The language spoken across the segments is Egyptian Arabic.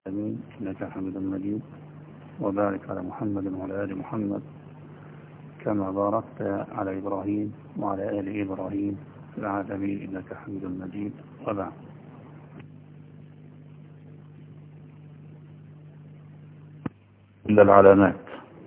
آمين إنك حمد مجيد وبارك على محمد وعلى آل محمد كما باركت على إبراهيم وعلى آل إبراهيم في العالمين إنك حميد مجيد وبعد إلا العلامات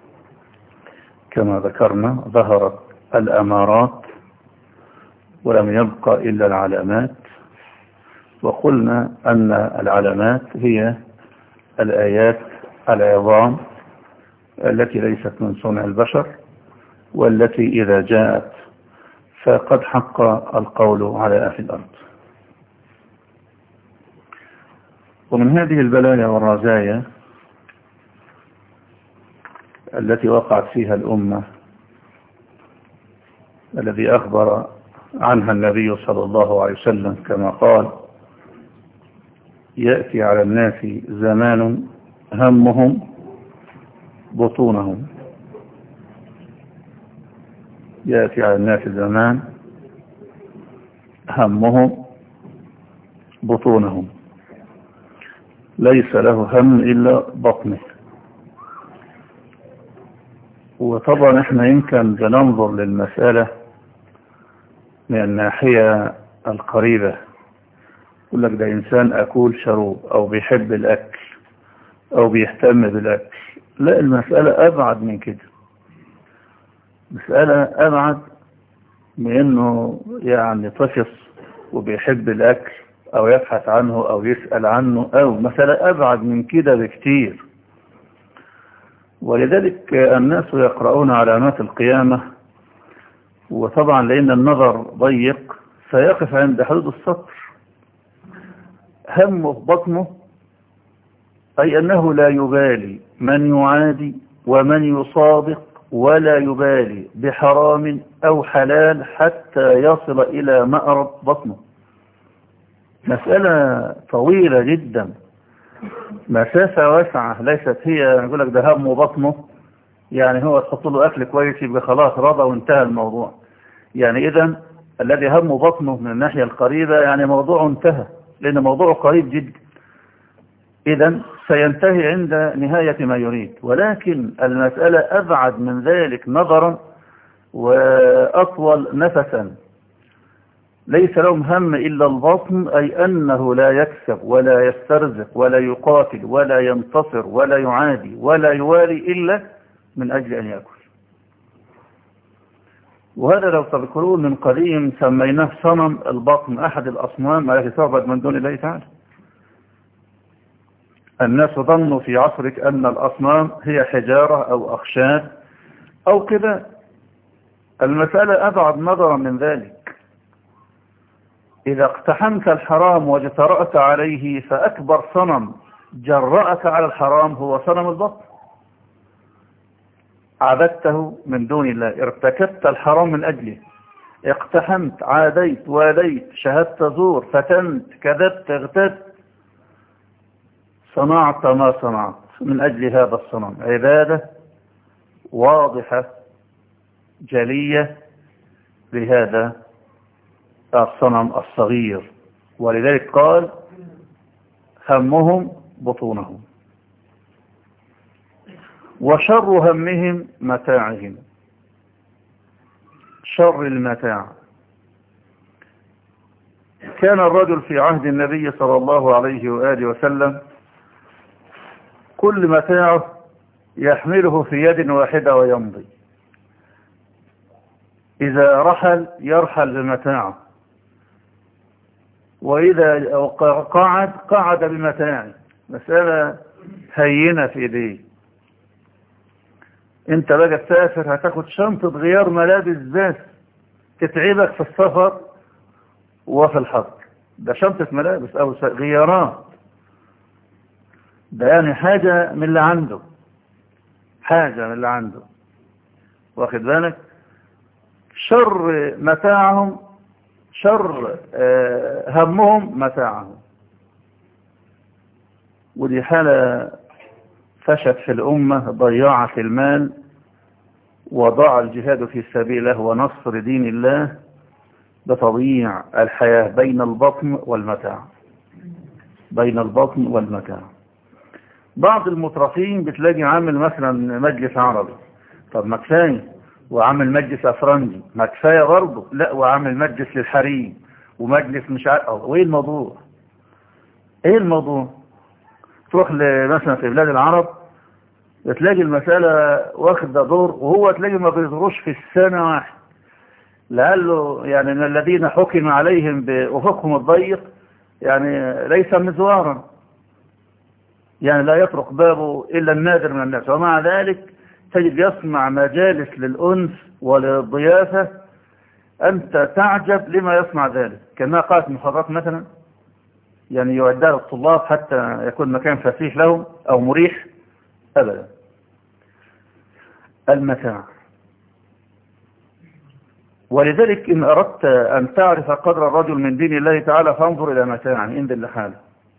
كما ذكرنا ظهرت الأمارات ولم يبقى إلا العلامات وقلنا أن العلامات هي الآيات العظام التي ليست من صنع البشر والتي إذا جاءت فقد حق القول على أهل الأرض ومن هذه البلايا والرزايا التي وقعت فيها الأمة الذي أخبر عنها النبي صلى الله عليه وسلم كما قال يأتي على الناس زمان همهم بطونهم يأتي على الناس زمان همهم بطونهم ليس له هم إلا بطنه وطبعا احنا يمكن بننظر للمسألة من الناحية القريبة يقول لك ده إنسان أكول شروب أو بيحب الأكل أو بيهتم بالأكل لا المسألة أبعد من كده مسألة أبعد من أنه يعني طفص وبيحب الأكل أو يبحث عنه أو يسأل عنه أو مسألة أبعد من كده بكتير ولذلك الناس يقرؤون علامات القيامة وطبعا لأن النظر ضيق فيقف عند حدود السطر همه في بطنه أي أنه لا يبالي من يعادي ومن يصادق ولا يبالي بحرام أو حلال حتى يصل إلى مأرب بطنه مسألة طويلة جدا مسافة واسعة ليست هي يقول لك ده هم بطنه يعني هو تحط له أكل كويس يبقى خلاص رضى وانتهى الموضوع يعني إذا الذي هم بطنه من الناحية القريبة يعني موضوعه انتهى لأن موضوعه قريب جدا إذا سينتهي عند نهاية ما يريد ولكن المسألة أبعد من ذلك نظرا وأطول نفسا ليس لهم هم إلا البطن أي أنه لا يكسب ولا يسترزق ولا يقاتل ولا ينتصر ولا يعادي ولا يوالي إلا من أجل أن يأكل وهذا لو تذكرون من قديم سميناه صنم البطن أحد الأصنام التي تعبد من دون الله تعالى الناس ظنوا في عصرك أن الأصنام هي حجارة أو أخشاب أو كده المسألة أبعد نظرا من ذلك إذا اقتحمت الحرام واجترأت عليه فأكبر صنم جرأك على الحرام هو صنم البطن عبدته من دون الله ارتكبت الحرام من أجله اقتحمت عاديت واليت شهدت زور فتنت كذبت اغتدت صنعت ما صنعت من أجل هذا الصنم عبادة واضحة جلية لهذا الصنم الصغير ولذلك قال همهم بطونهم وشر همهم متاعهم شر المتاع كان الرجل في عهد النبي صلى الله عليه وآله وسلم كل متاعه يحمله في يد واحدة ويمضي إذا رحل يرحل بمتاعه وإذا قعد قعد بمتاعه مسألة هينة في إيديه انت بقى تسافر هتاخد شنطة غيار ملابس بس تتعبك في السفر وفي الحضر ده شنطة ملابس او غيارات ده يعني حاجة من اللي عنده حاجة من اللي عنده واخد بالك شر متاعهم شر همهم متاعهم ودي حالة فشت في الأمة ضياعة المال وضاع الجهاد في سبيل الله ونصر دين الله بتضييع الحياة بين البطن والمتاع بين البطن والمتاع بعض المترفين بتلاقي عامل مثلا مجلس عربي طب ما كفايه وعامل مجلس افرنجي ما كفايه برضه لا وعامل مجلس للحريم ومجلس مش عارف وايه الموضوع ايه الموضوع تروح مثلا في بلاد العرب تلاقي المسألة واخدة دور وهو تلاقي ما بيظهروش في السنة واحد لعله يعني من الذين حكم عليهم بأفقهم الضيق يعني ليس مزوارا يعني لا يطرق بابه إلا النادر من الناس ومع ذلك تجد يصنع مجالس للأنس وللضيافة أنت تعجب لما يصنع ذلك كما قالت محاضرات مثلا يعني يعدها للطلاب حتى يكون مكان فسيح لهم أو مريح أبدا المتاع ولذلك إن أردت أن تعرف قدر الرجل من دين الله تعالى فانظر إلى متاع انزل لحاله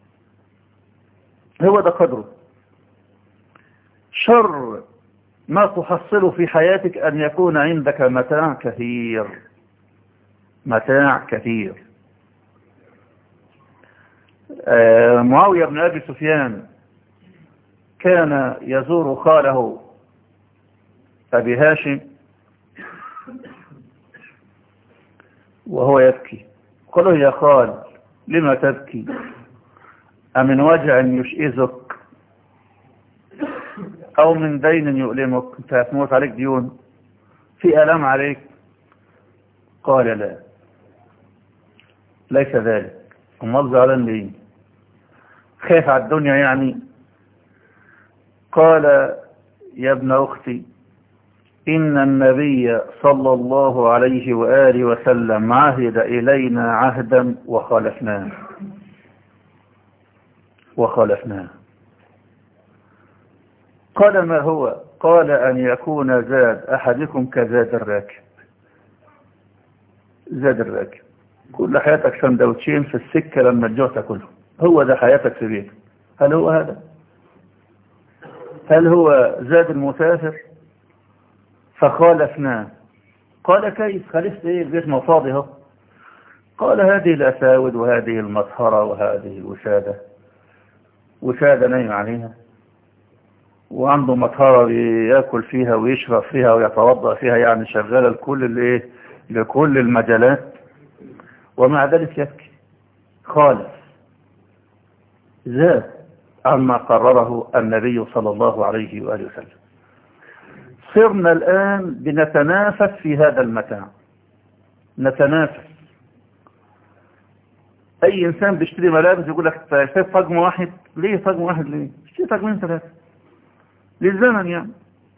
هو ده قدره شر ما تحصل في حياتك أن يكون عندك متاع كثير متاع كثير آه معاوية بن أبي سفيان كان يزور خاله أبي هاشم وهو يبكي قال له يا خال لما تبكي أمن وجع يشئزك أو من دين يؤلمك أنت هتموت عليك ديون في ألم عليك قال لا ليس ذلك أمال زعلان ليه خايف على الدنيا يعني قال يا ابن أختي إن النبي صلى الله عليه وآله وسلم عهد إلينا عهدا وخالفناه وخالفناه قال ما هو قال أن يكون زاد أحدكم كزاد الراكب زاد الراكب كل حياتك سندوتشين في السكة لما الجوع تاكلهم هو ده حياتك في بيتك هل هو هذا هل هو زاد المسافر فخالفناه قال كيف خالفت ايه البيت ما فاضي اهو قال هذه الأساود وهذه المطهرة وهذه الوسادة وسادة نايم عليها وعنده مطهرة بياكل فيها ويشرب فيها ويتوضأ فيها يعني شغالة لكل الايه لكل المجالات ومع ذلك يبكي خالف زاد عما قرره النبي صلى الله عليه وآله وسلم صرنا الآن بنتنافس في هذا المتاع نتنافس أي إنسان بيشتري ملابس يقول لك شايف طقم واحد ليه طقم واحد ليه اشتري طقمين ثلاثة للزمن يعني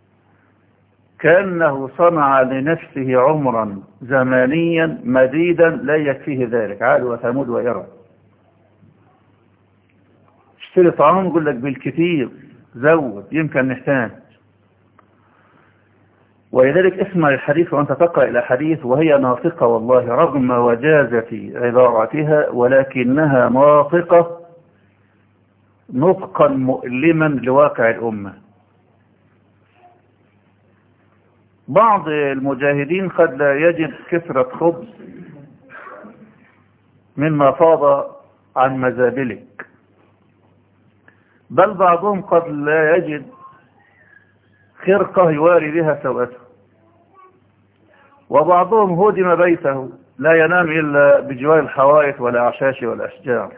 كأنه صنع لنفسه عمرا زمانيا مديدا لا يكفيه ذلك عاد وثمود وإرم اشتري طعام يقول لك بالكثير زود يمكن نحتاج ولذلك اسمع الحديث وأنت تقرأ إلى حديث وهي ناطقة والله رغم وجازة عبارتها ولكنها ناطقة نطقا مؤلما لواقع الأمة بعض المجاهدين قد لا يجد كثرة خبز مما فاض عن مزابلك بل بعضهم قد لا يجد خرقة يواري بها سوءته وبعضهم هدم بيته لا ينام إلا بجوار الحوائط والأعشاش والأشجار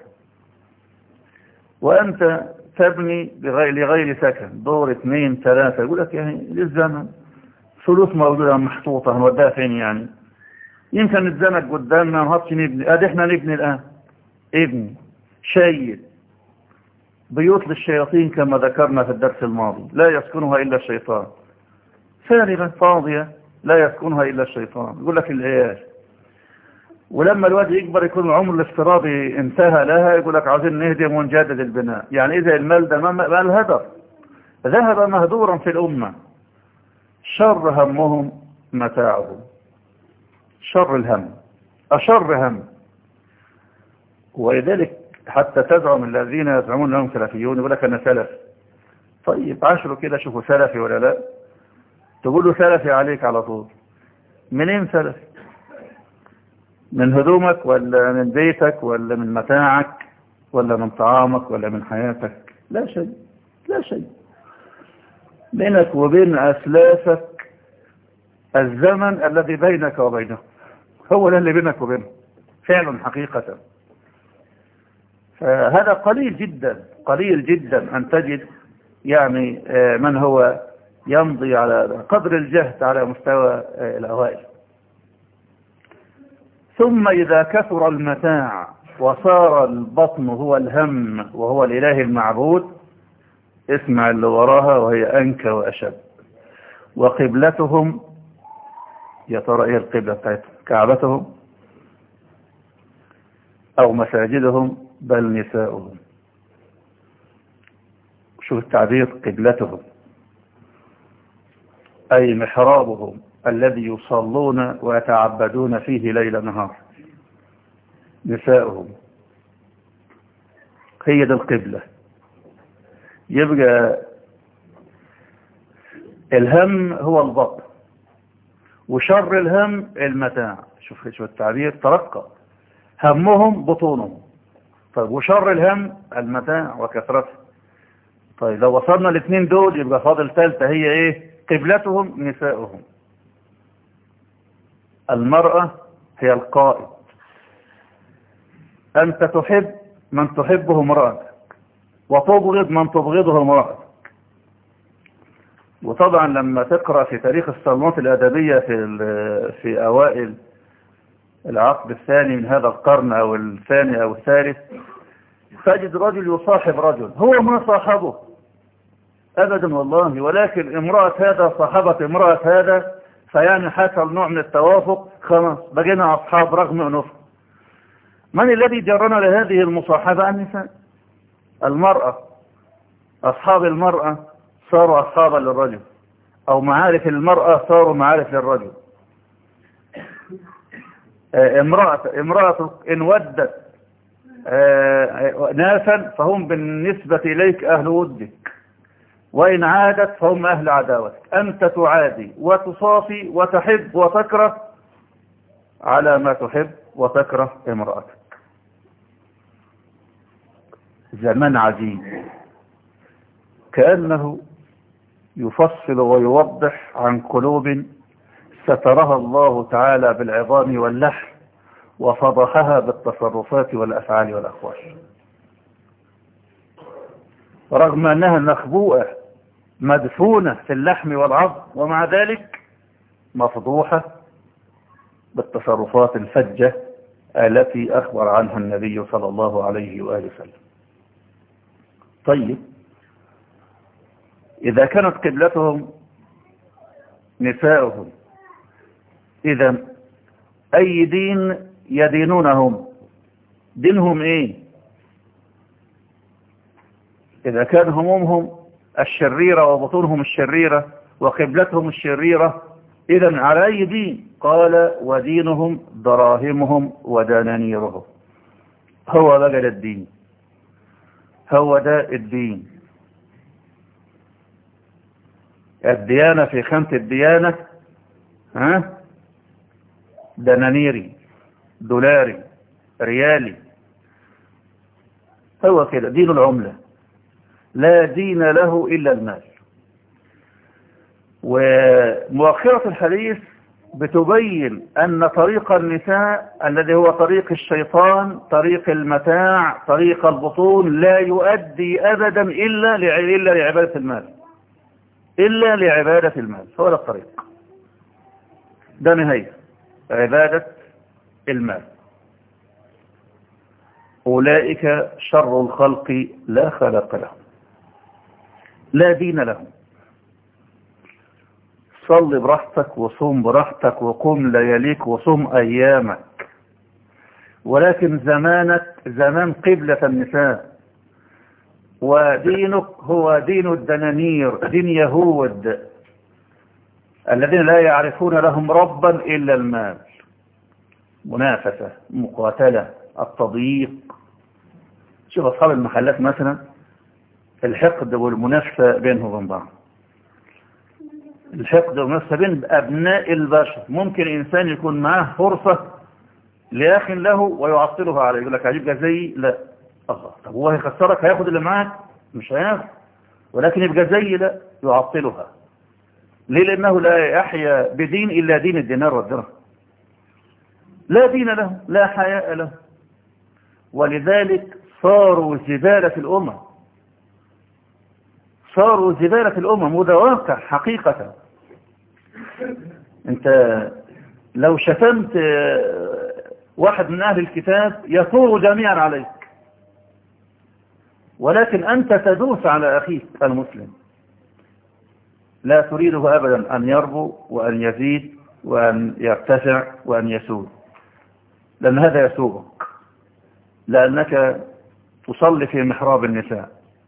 وأنت تبني بغير لغير سكن دور اثنين ثلاثة يقول لك يعني للزمن فلوس موجودة محطوطة نوديها فين يعني يمكن نتزنق قدامنا نهطش نبني ادي احنا نبني الآن ابني شيد بيوت للشياطين كما ذكرنا في الدرس الماضي لا يسكنها إلا الشيطان فارغة فاضية لا يسكنها إلا الشيطان يقول لك العيال ولما الواد يكبر يكون العمر الافتراضي انتهى لها يقول لك عايزين نهدم ونجدد البناء يعني إذا المال ده مال هدر ذهب مهدورا في الأمة شر همهم متاعهم شر الهم أشر هم ولذلك حتى تزعم الذين يزعمون انهم سلفيون يقول لك انا سلف طيب عشروا كده شوفوا سلفي ولا لا تقول له سلفي عليك على طول منين سلفي من هدومك ولا من بيتك ولا من متاعك ولا من طعامك ولا من حياتك لا شيء لا شيء بينك وبين أسلافك الزمن الذي بينك وبينه هو ده اللي بينك وبينه فعلا حقيقة فهذا قليل جدا قليل جدا أن تجد يعني من هو يمضي على قدر الجهد على مستوى الأوائل ثم إذا كثر المتاع وصار البطن هو الهم وهو الإله المعبود اسمع اللي وراها وهي أنكى وأشد وقبلتهم يا ترى ايه القبلة بتاعتهم كعبتهم أو مساجدهم بل نساؤهم شوف التعبير قبلتهم أي محرابهم الذي يصلون ويتعبدون فيه ليل نهار نساؤهم هي دي القبلة يبقى الهم هو البطن وشر الهم المتاع شوف شو التعبير ترقى همهم بطونهم طيب وشر الهم المتاع وكثرته طيب لو وصلنا الاثنين دول يبقى فاضل ثالثة هي ايه قبلتهم نساؤهم المرأة هي القائد أنت تحب من تحبه امرأتك وتبغض من تبغضه امرأتك وطبعا لما تقرأ في تاريخ الصالونات الأدبية في, في أوائل العقد الثاني من هذا القرن أو الثاني أو الثالث تجد رجل يصاحب رجل هو ما صاحبه أبدا والله ولكن امرأة هذا صاحبت امرأة هذا فيعني حصل نوع من التوافق خلاص بقينا أصحاب رغم أنفه من الذي جرنا لهذه المصاحبة النساء المرأة أصحاب المرأة صاروا أصحابا للرجل أو معارف المرأة صاروا معارف للرجل امرأة امرأة إن ودت ناسا فهم بالنسبة إليك أهل ودك وإن عادت فهم أهل عداوتك أنت تعادي وتصافي وتحب وتكره على ما تحب وتكره امرأتك زمان عجيب كأنه يفصل ويوضح عن قلوب سترها الله تعالى بالعظام واللحم وفضحها بالتصرفات والأفعال والأقوال رغم أنها مخبوءة مدفونة في اللحم والعظم ومع ذلك مفضوحة بالتصرفات الفجة التي أخبر عنها النبي صلى الله عليه وآله وسلم طيب إذا كانت قبلتهم نساؤهم إذا أي دين يدينونهم دينهم إيه إذا كان همومهم الشريرة وبطونهم الشريرة وقبلتهم الشريرة إذا على أي دين قال ودينهم دراهمهم ودنانيرهم هو بقى الدين هو ده الدين الديانة في خانة الديانة ها دنانيري دولاري ريالي هو كده دين العملة لا دين له إلا المال ومؤخرة الحديث بتبين أن طريق النساء الذي هو طريق الشيطان طريق المتاع طريق البطون لا يؤدي أبدا إلا إلا لعبادة المال إلا لعبادة المال هو ده الطريق ده نهاية عبادة المال أولئك شر الخلق لا خلق لهم لا دين لهم صل براحتك وصوم براحتك وقم لياليك وصوم أيامك ولكن زمانك زمان قبلة النساء ودينك هو دين الدنانير دين يهود الذين لا يعرفون لهم ربا إلا المال منافسة مقاتلة التضييق شوف أصحاب المحلات مثلا الحقد والمنافسة بينهم وبين بعض الحقد والمنافسة بين أبناء البشر ممكن إنسان يكون معاه فرصة لأخ له ويعطلها عليه يقول لك عجيب زي لا الله طب هو هيخسرك هياخد اللي معاك مش هياخد ولكن يبقى زي لا يعطلها ليه لأنه لا يحيا بدين إلا دين الدينار والدرهم لا دين له لا حياء له ولذلك صاروا زبالة الأمم صاروا زبالة الأمم وده واقع حقيقة انت لو شتمت واحد من أهل الكتاب يثور جميعا عليك ولكن أنت تدوس على أخيك المسلم لا تريده أبدا أن يربو وأن يزيد وأن يرتفع وأن يسود لأن هذا يسوغك لأنك تصلي في محراب النساء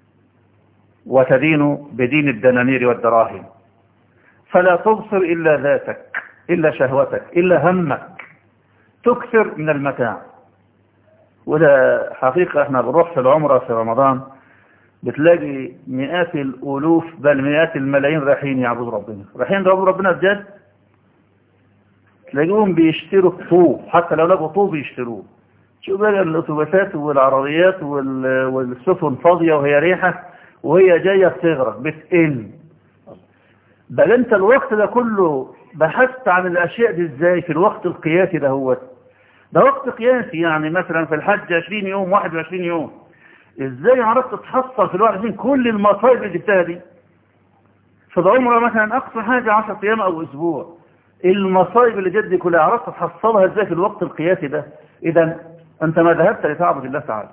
وتدين بدين الدنانير والدراهم فلا تبصر إلا ذاتك إلا شهوتك إلا همك تكثر من المتاع وده حقيقة احنا بنروح في العمرة في رمضان بتلاقي مئات الألوف بل مئات الملايين رايحين يعبدوا ربنا رايحين يعبدوا ربنا بجد تلاقيهم بيشتروا طوب حتى لو لقوا طوب يشتروه شوف بقى الأتوبيسات والعربيات والسفن فاضية وهي ريحة وهي جاية بتغرق بتقل بل انت الوقت ده كله بحثت عن الأشياء دي ازاي في الوقت القياسي ده هو ده وقت قياسي يعني مثلا في الحج 20 يوم 21 يوم ازاي عرفت تحصل في الواحد كل المصايب اللي جبتها دي في العمرة مثلا اقصى حاجة 10 ايام او اسبوع المصايب اللي جت دي كلها عرفت تحصلها ازاي في الوقت القياسي ده اذا انت ما ذهبت لتعبد الله تعالى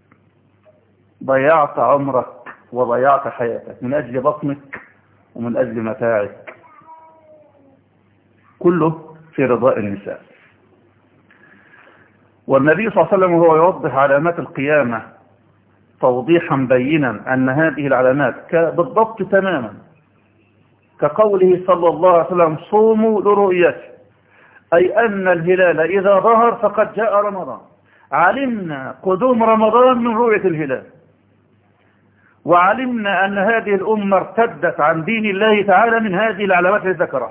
ضيعت عمرك وضيعت حياتك من اجل بطنك ومن اجل متاعك كله في رضاء النساء والنبي صلى الله عليه وسلم وهو يوضح علامات القيامة توضيحا بينا أن هذه العلامات بالضبط تماما كقوله صلى الله عليه وسلم صوموا لرؤيته أي أن الهلال إذا ظهر فقد جاء رمضان علمنا قدوم رمضان من رؤية الهلال وعلمنا أن هذه الأمة ارتدت عن دين الله تعالى من هذه العلامات التي ذكرها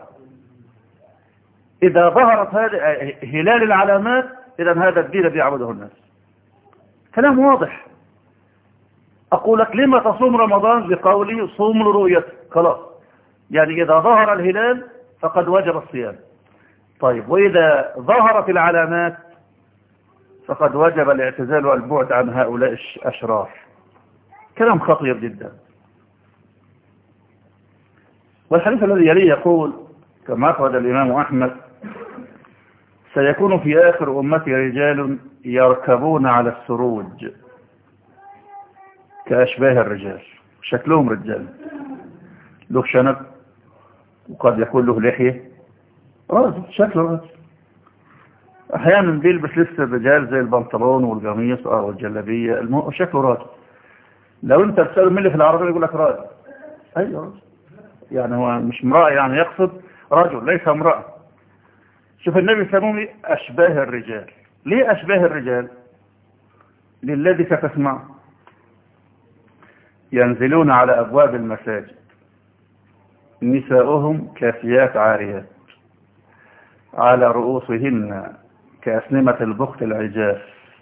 إذا ظهرت هذه هلال العلامات إذا هذا الدين الذي يعبده الناس كلام واضح أقول لك لما تصوم رمضان بقوله صوم لرؤيته خلاص يعني إذا ظهر الهلال فقد وجب الصيام طيب وإذا ظهرت العلامات فقد وجب الاعتزال والبعد عن هؤلاء الأشرار كلام خطير جدا والحديث الذي يليه يقول كما أخرج الإمام أحمد سيكون في آخر أمتي رجال يركبون على السروج كأشباه الرجال شكلهم رجال له شنب وقد يكون له لحية راجل شكله راجل أحيانا بيلبس لسه الرجال زي البنطلون والقميص أو الجلابية المو... شكله راجل لو انت تسأله من اللي في العربية يقول لك راجل أيوة راجل يعني هو مش امرأة يعني يقصد رجل ليس امرأة شوف النبي يسمون أشباه الرجال ليه أشباه الرجال للذي ستسمع ينزلون على أبواب المساجد نساؤهم كافيات عاريات على رؤوسهن كأسنمة البخت العجاف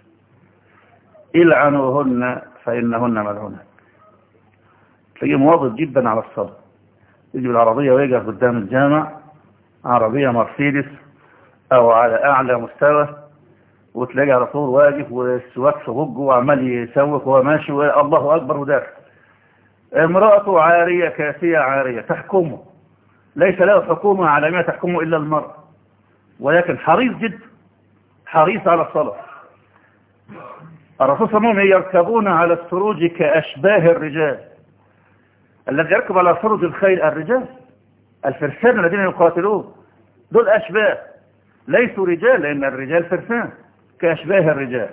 إلعنوهن فإنهن ملعونات تلاقيه مواظب جدا على الصلاة يجي بالعربية ويقف قدام الجامع عربية مرسيدس او على اعلى مستوى وتلاقي على طول واقف والسواك في بقه وعمال يسوق وهو ماشي الله اكبر وداخل امرأته عارية كاسية عارية تحكمه ليس له حكومة عالمية تحكمه إلا المرأة ولكن حريص جدا حريص على الصلاة الرسول صلى الله عليه وسلم يركبون على السروج كأشباه الرجال الذي يركب على سروج الخيل الرجال الفرسان الذين يقاتلون دول أشباه ليسوا رجال لأن الرجال فرسان كأشباه الرجال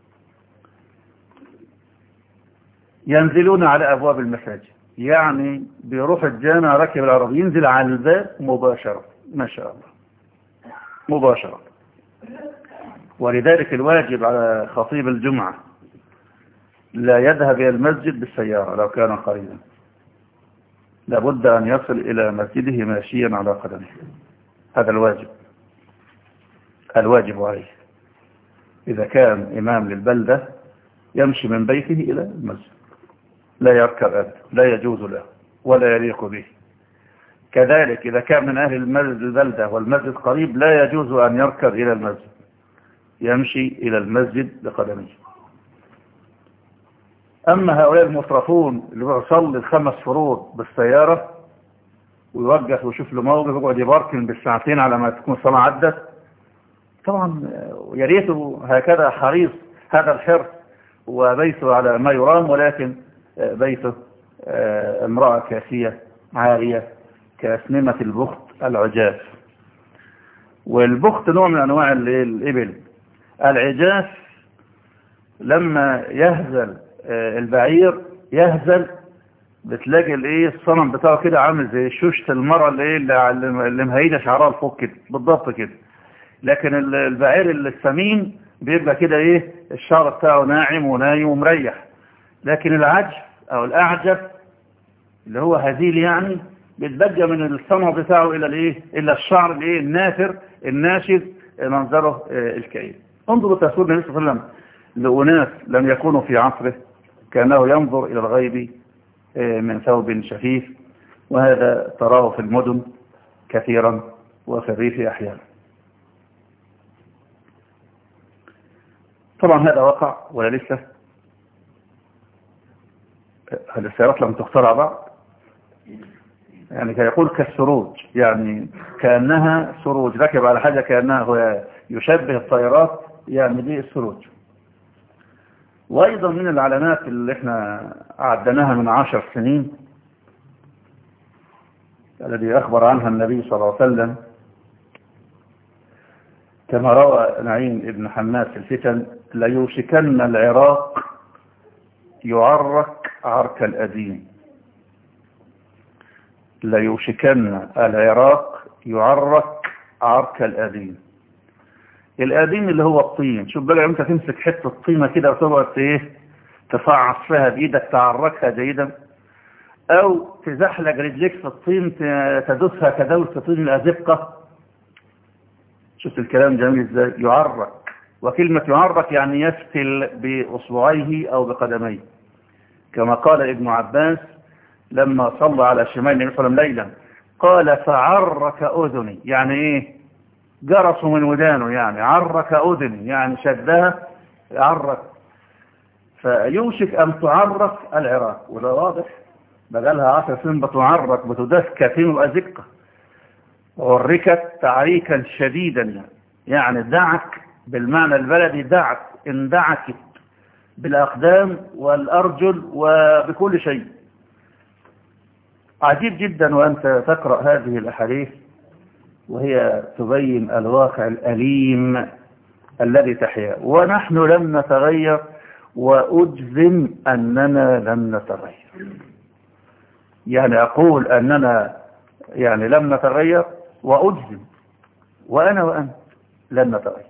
ينزلون على أبواب المساجد يعني بيروح الجامع ركب العربي ينزل على الباب مباشرة ما شاء الله مباشرة ولذلك الواجب على خطيب الجمعة لا يذهب إلى المسجد بالسيارة لو كان قريبا لابد أن يصل إلى مسجده ماشيا على قدمه هذا الواجب الواجب عليه إذا كان إمام للبلدة يمشي من بيته إلى المسجد لا يركب أبدا لا يجوز له ولا يليق به كذلك إذا كان من أهل المسجد البلدة والمسجد قريب لا يجوز أن يركب إلى المسجد يمشي إلى المسجد بقدمه أما هؤلاء المصرفون اللي بيصلي الخمس فروض بالسيارة ويوقف ويشوف له موقف ويقعد يباركن بالساعتين على ما تكون الصلاة عدت طبعا يا ريته هكذا حريص هذا الحرص وبيته على ما يرام ولكن بيته امرأة كاسية عارية كأسنمة البخت العجاف والبخت نوع من أنواع الإبل العجاف لما يهزل البعير يهزل بتلاقي الايه الصنم بتاعه كده عامل زي شوشة المرأة اللي ايه اللي مهيدة شعرها لفوق كده بالضبط كده لكن البعير السمين بيبقى كده ايه الشعر بتاعه ناعم ونايم ومريح لكن العجف او الاعجف اللي هو هزيل يعني بيتبقى من الصنع بتاعه الى الايه الى الشعر الايه النافر الناشف منظره الكئيب انظروا تسوير النبي صلى الله عليه وسلم لأناس لم يكونوا في عصره كأنه ينظر إلى الغيب من ثوب شفيف وهذا تراه في المدن كثيرا وفي الريف أحيانا طبعا هذا وقع ولا لسه هل السيارات لم تخترع بعد يعني يقول كالسروج يعني كأنها سروج ركب على حاجة كأنها هو يشبه الطائرات يعني دي السروج وأيضا من العلامات اللي احنا أعدناها من عشر سنين الذي أخبر عنها النبي صلى الله عليه وسلم كما روى نعيم ابن حماد في الفتن ليوشكن العراق يعرك عرك الأديم ليوشكن العراق يعرك عرك الأديم القديم اللي هو الطين شوف بقى انت تمسك حته طينه كده وتقعد ايه تفعص فيها بايدك تعركها جيدا او تزحلق رجليك في الطين تدوسها كدوس طين الازقه شوف الكلام جميل ازاي يعرك وكلمة يعرك يعني يفتل بأصبعيه أو بقدميه كما قال ابن عباس لما صلى على شمال النبي صلى الله عليه وسلم ليلا قال فعرك أذني يعني إيه جرس من ودانه يعني عرك أذني يعني شدها عرك فيوشك أن تعرك العراق وده واضح بقالها عشر سنين بتعرك بتدس كثير وأزقة عركت تعريكا شديدا يعني, يعني دعك بالمعنى البلدي دعك اندعكت بالأقدام والأرجل وبكل شيء عجيب جدا وأنت تقرأ هذه الأحاديث وهي تبين الواقع الأليم الذي تحيا ونحن لم نتغير وأجزم أننا لم نتغير يعني أقول أننا يعني لم نتغير وأجزم وأنا وأنت لن نتغير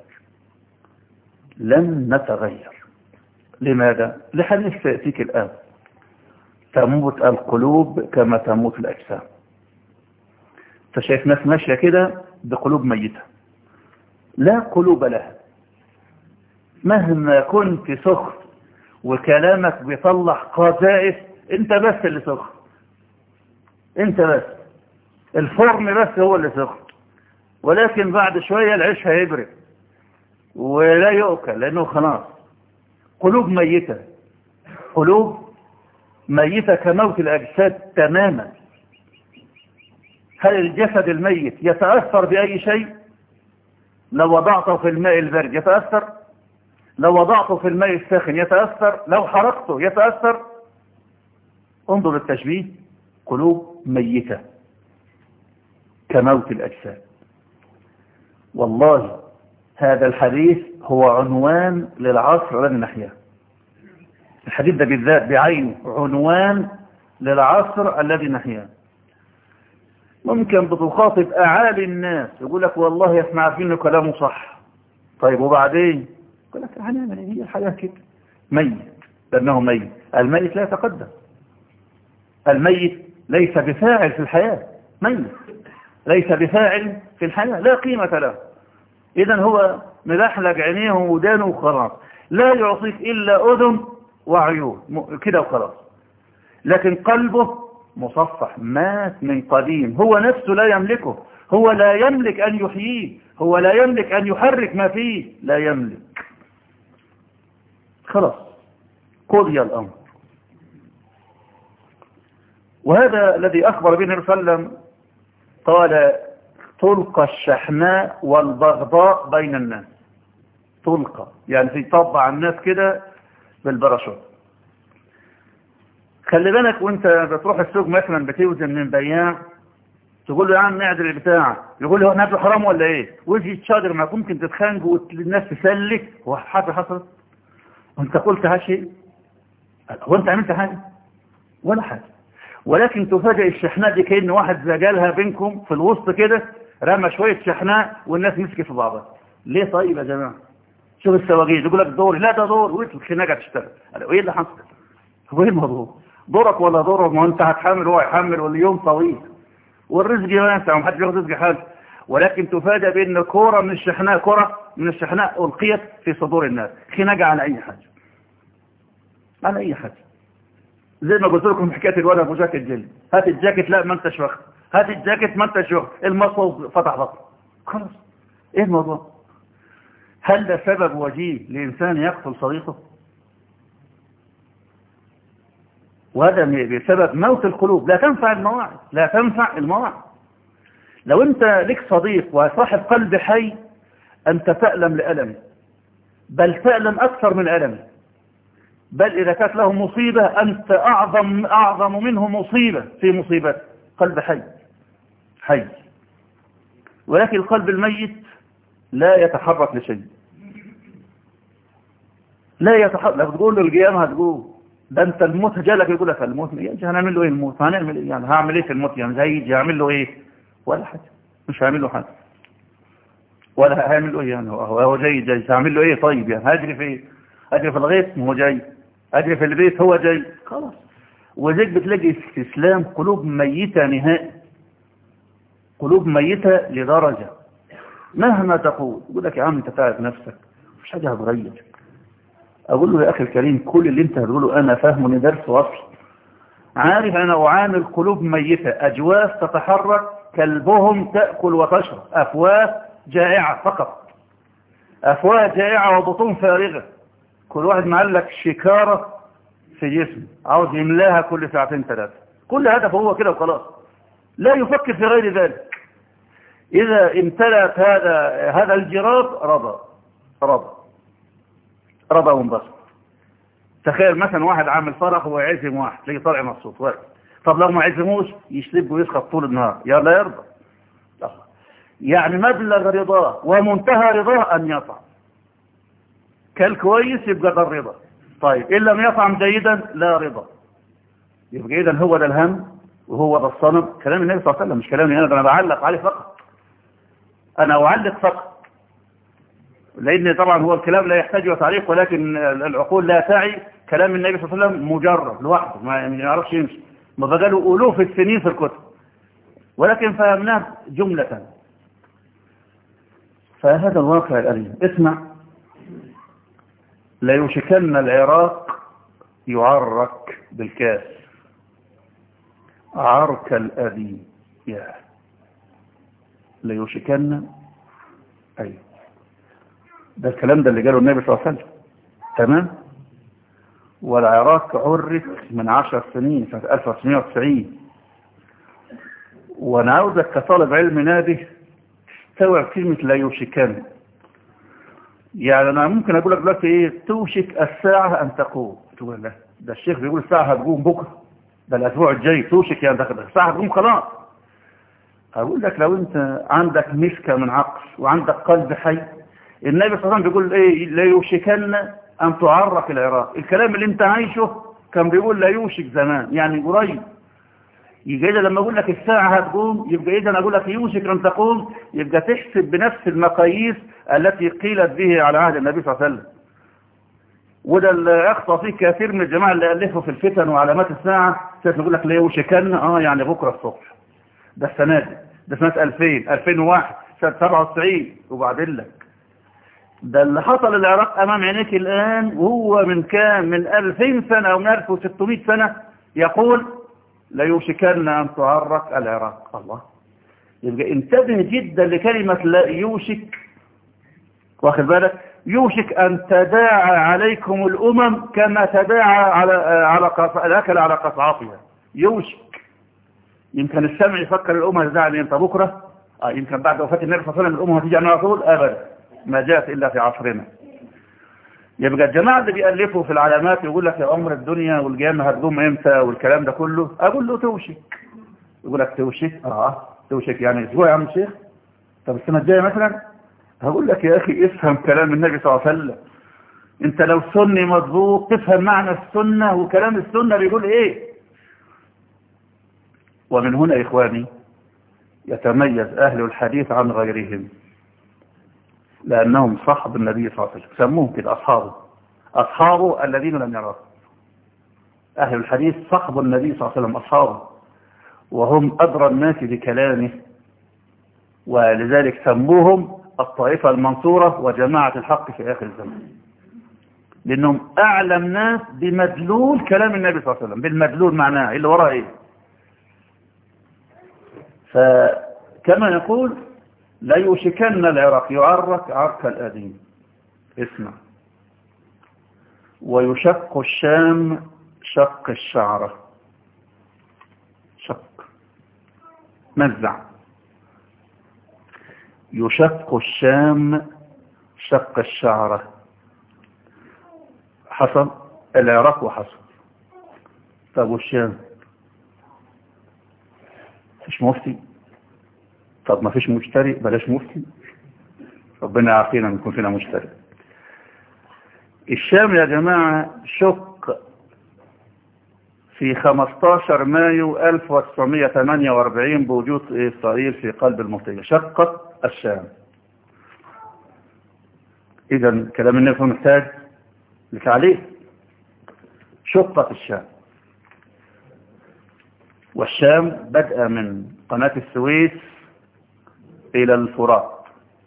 لن نتغير لماذا؟ لحديث سيأتيك الآن تموت القلوب كما تموت الأجسام انت شايف ناس ماشية كده بقلوب ميتة لا قلوب لها مهما كنت سخن وكلامك بيطلع قذائف انت بس اللي سخن انت بس الفرن بس هو اللي سخن ولكن بعد شوية العيش هيبرد ولا يؤكل لانه خلاص قلوب ميتة قلوب ميتة كموت الأجساد تماما هل الجسد الميت يتأثر بأي شيء لو وضعته في الماء البارد يتأثر لو وضعته في الماء الساخن يتأثر لو حرقته يتأثر انظر التشبيه قلوب ميتة كموت الأجساد والله هذا الحديث هو عنوان للعصر الذي نحياه الحديث ده بالذات بعينه عنوان للعصر الذي نحياه ممكن بتخاطب أعالي الناس يقول لك والله احنا عارفين انه كلامه صح طيب وبعدين يقول لك هنعمل ايه هي الحياة كده ميت لأنه ميت الميت لا يتقدم الميت ليس بفاعل في الحياة ميت ليس بفاعل في الحياة لا قيمة له إذا هو ملحلق عينيه ودانه وخلاص لا يعطيك إلا أذن وعيون كده وخلاص لكن قلبه مصفح مات من قديم هو نفسه لا يملكه هو لا يملك أن يحييه هو لا يملك أن يحرك ما فيه لا يملك خلاص قضي الأمر وهذا الذي أخبر به النبي صلى الله عليه وسلم قال تلقى الشحناء والبغضاء بين الناس تلقى يعني في طبع الناس كده بالبراشوت خلي بالك وانت بتروح السوق مثلا بتوزن من بياع تقول له يا عم نعدل البتاع يقول له نعدل حرام ولا ايه ويجي تشادر معك ممكن تتخانقوا والناس تسلك هو حاجه حصلت وانت قلت هالشيء هو انت عملت حاجه ولا حاجه ولكن تفاجئ الشحناء دي كأن واحد زجالها بينكم في الوسط كده رمى شوية شحناء والناس مسكت في بعضها ليه طيب يا جماعة شوف السواقين يقول لك دوري لا ده دور وانت الخناقة تشتغل ايه اللي حصل هو ايه الموضوع دورك ولا دورك ما انت هتحمل هو هيحمل واليوم طويل والرزق واسع ومحدش بياخد رزق حاجه ولكن تفاجأ بان كوره من الشحناء كوره من الشحناء القيت في صدور الناس خناقه على اي حاجه على اي حاجه زي ما قلت لكم حكايه الولد ابو جاكيت جلد هات الجاكيت لا ما انتش واخد هات الجاكيت ما انتش واخد المصوب فتح بطن خلاص ايه الموضوع هل ده سبب وجيه لانسان يقتل صديقه وهذا بسبب موت القلوب لا تنفع المواعظ لا تنفع المواعظ لو انت لك صديق وصاحب قلب حي انت تألم لألمه بل تألم اكثر من ألمه بل إذا كانت له مصيبة أنت أعظم, أعظم منه مصيبة في مصيبة قلب حي حي ولكن القلب الميت لا يتحرك لشيء لا يتحرك لو تقول له القيامة هتقول ده انت الموت جالك يقول لك الموت يجي هنعمل له ايه الموت هنعمل ايه يعني هعمل ايه في الموت يعني هيجي هعمل له ايه ولا حاجة مش هعمل له حاجة ولا هعمل له ايه يعني هو هو جاي جاي هعمل له ايه طيب يعني هجري في ايه اجري في الغيط هو جاي اجري في البيت هو جاي خلاص وزيك بتلاقي استسلام قلوب ميتة نهائي قلوب ميتة لدرجة مهما تقول يقول لك يا عم انت تعب نفسك مش حاجة هتغير اقول له يا اخي الكريم كل اللي انت هتقوله انا فاهمه ان درس وصل عارف انا اعامل قلوب ميتة اجواف تتحرك كلبهم تأكل وتشرب افواه جائعة فقط افواه جائعة وبطون فارغة كل واحد معلق شكارة في جسمه عاوز يملاها كل ساعتين ثلاثة كل هدف هو كده وخلاص لا يفكر في غير ذلك إذا امتلأت هذا هذا الجراب رضى رضى رضى وانبسط تخيل مثلا واحد عامل فرح ويعزم واحد تلاقي طالع مبسوط واحد طب لو ما عزموش يشلب ويسخط طول النهار يا لا يرضى يعني مبلغ رضاه ومنتهى رضاه أن يطعم كل كويس يبقى ده الرضا طيب إن لم يطعم جيدا لا رضا يبقى إذا هو ده الهم وهو ده الصنم كلام النبي صلى الله عليه وسلم مش كلامي أنا ده أنا بعلق عليه فقط أنا أعلق فقط لأن طبعا هو الكلام لا يحتاج تعليق ولكن العقول لا تعي كلام النبي صلى الله عليه وسلم مجرد لوحده ما يعرفش يمشي ما بقاله ألوف السنين في الكتب ولكن فهمناه جملة فهذا الواقع الأليم اسمع ليوشكن العراق يعرك بالكاس عرك الأبي يا ليوشكن أي ده الكلام ده اللي قاله النبي صلى الله عليه وسلم تمام والعراق عرك من عشر سنين سنة 1990 وانا عاوزك كطالب علم نابه تستوعب كلمة لا يوشكن يعني انا ممكن اقول لك دلوقتي ايه توشك الساعة ان تقوم تقول لا ده الشيخ بيقول الساعة هتقوم بكرة ده الاسبوع الجاي توشك يعني ده الساعة هتقوم خلاص اقول لك لو انت عندك مسكة من عقل وعندك قلب حي النبي صلى الله عليه وسلم بيقول ايه لا يوشكن ان تعرف العراق الكلام اللي انت عايشه كان بيقول لا يوشك زمان يعني قريب يبقى إذا لما أقول لك الساعة هتقوم يبقى إذا أقول لك يوشك أن تقوم يبقى تحسب بنفس المقاييس التي قيلت به على عهد النبي صلى الله عليه وسلم وده اللي أخطأ فيه كثير من الجماعة اللي ألفوا في الفتن وعلامات الساعة ساعة نقول لك لا يوشكن آه يعني بكرة الصبح ده السنة دي ده سنة 2000 2001 سنة 97 وبعدين لك ده اللي حصل العراق أمام عينيك الآن وهو من كام من 2000 سنة أو من 1600 سنة يقول ليوشكن أن تعرق العراق الله يبقى انتبه جدا لكلمة لا يوشك واخد بالك يوشك أن تداعى عليكم الأمم كما تداعى على على الأكل على قطعاتها يوشك يمكن السمع يفكر الأمة تداعى امتى بكرة آه يمكن بعد وفاة النبي صلى الله عليه وسلم الأمة هتيجي على طول أبدا ما جاءت إلا في عصرنا يبقى الجماعة اللي بيألفوا في العلامات يقول لك يا أمر الدنيا والقيامة هتقوم امتى والكلام ده كله أقول له توشك يقول لك توشك اه توشك يعني اسبوع يا عم الشيخ طب السنة الجاية مثلا هقول لك يا أخي افهم كلام النبي صلى الله عليه وسلم انت لو سني مضبوط تفهم معنى السنة وكلام السنة بيقول ايه ومن هنا إخواني يتميز أهل الحديث عن غيرهم لأنهم صحب النبي صلى الله عليه وسلم سموهم كده أصحابه أصحابه الذين لم يراه أهل الحديث صحب النبي صلى الله عليه وسلم أصحابه وهم أدرى الناس بكلامه ولذلك سموهم الطائفة المنصورة وجماعة الحق في آخر الزمان لأنهم أعلم ناس بمدلول كلام النبي صلى الله عليه وسلم بالمدلول معناه اللي وراه إيه فكما يقول لا يوشكن العراق يعرك عرك الأديم اسمع ويشق الشام شق الشعرة شق مزع يشق الشام شق الشعرة حصل العراق وحصل طب والشام مش مفتي طب ما فيش مشتري بلاش مفتي ربنا يعافينا ان يكون فينا مشتري الشام يا جماعة شق في 15 مايو 1948 بوجود إسرائيل في قلب المنطقة شقت الشام إذا كلام النبي محتاج لتعليق شقت الشام والشام بدأ من قناة السويس إلى الفرات